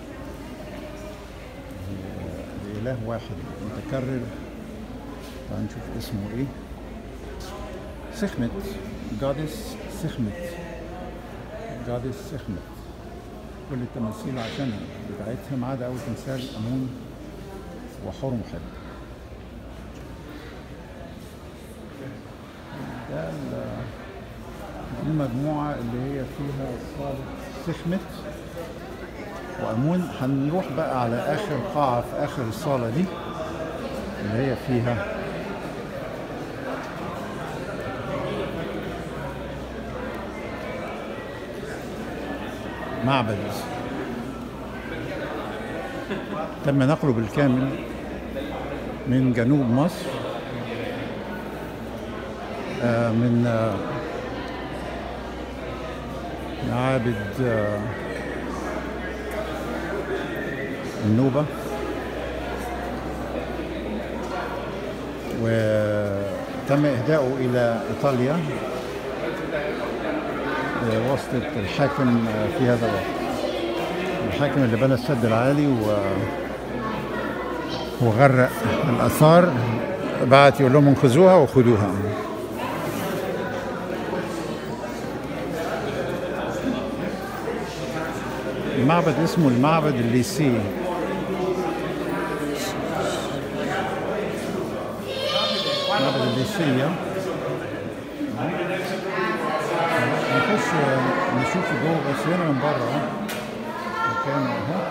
Speaker 2: آه، إله واحد متكرر تعال نشوف اسمه ايه سخمت جادس سخمت جادس سخمت كل التماثيل عشانها بتاعتها ما عدا أول تمثال أمون وحرمحب ده ال- دي المجموعة اللي هي فيها صالة سخمت وأمون هنروح بقى على آخر قاعة في آخر الصالة دي اللي هي فيها معبد تم نقله بالكامل من جنوب مصر آه، من آه، معابد آه، النوبة وتم إهداؤه إلى إيطاليا بواسطة الحاكم آه، في هذا الوقت الحاكم اللي بنى السد العالي و وغرق الآثار بعت يقول لهم انقذوها وخدوها المعبد اسمه المعبد الليسي معبد الليسية نخش نشوف جوه بس هنا من بره اهو مكان اهو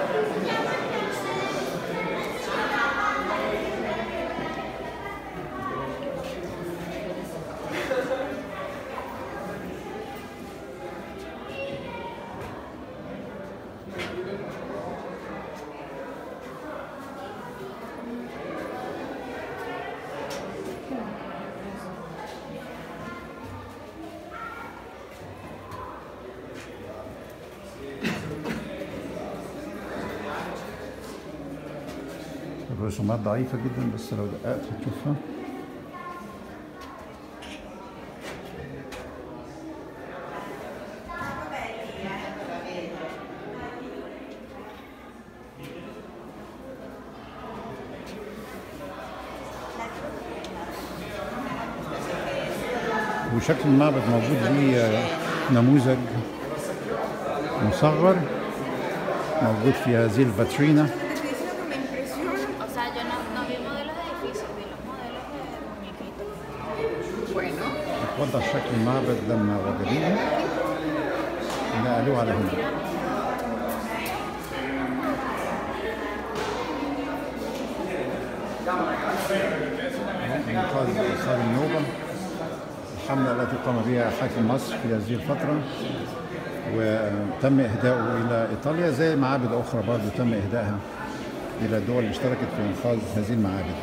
Speaker 2: الرسومات ضعيفة جدا بس لو دققت هتشوفها وشكل المعبد موجود ليه آه، نموذج مصغر موجود في هذه الفاترينا
Speaker 4: O sea, yo no, no vi modelos de edificios, vi los modelos de muñequitos.
Speaker 2: وضح شكل المعبد لما وجدوه نقلوه على هنا إنقاذ آثار النوبة الحملة التي قام بها حاكم مصر في هذه الفترة وتم إهداؤه إلى إيطاليا زي معابد أخرى برضه تم إهدائها إلى الدول اللي اشتركت في إنقاذ هذه المعابد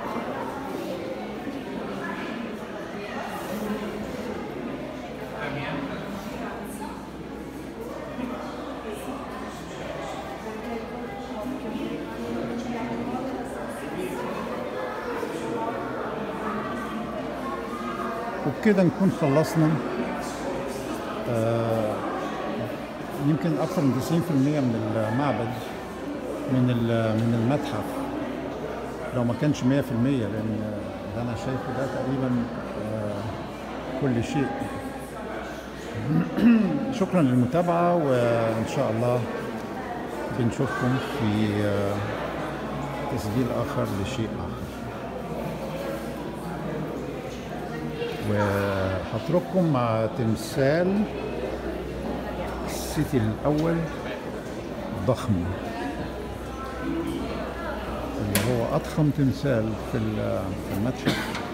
Speaker 2: وبكده نكون خلصنا آه، يمكن أكثر من 90% من المعبد من ال- من المتحف لو ما كانش 100% لأن اللي أنا شايفه ده تقريبا آه، كل شيء شكرا للمتابعة وإن شاء الله بنشوفكم في آه، تسجيل آخر لشيء آخر وهترككم مع تمثال السيتي الأول ضخم هو أضخم تمثال في ال- في المتحف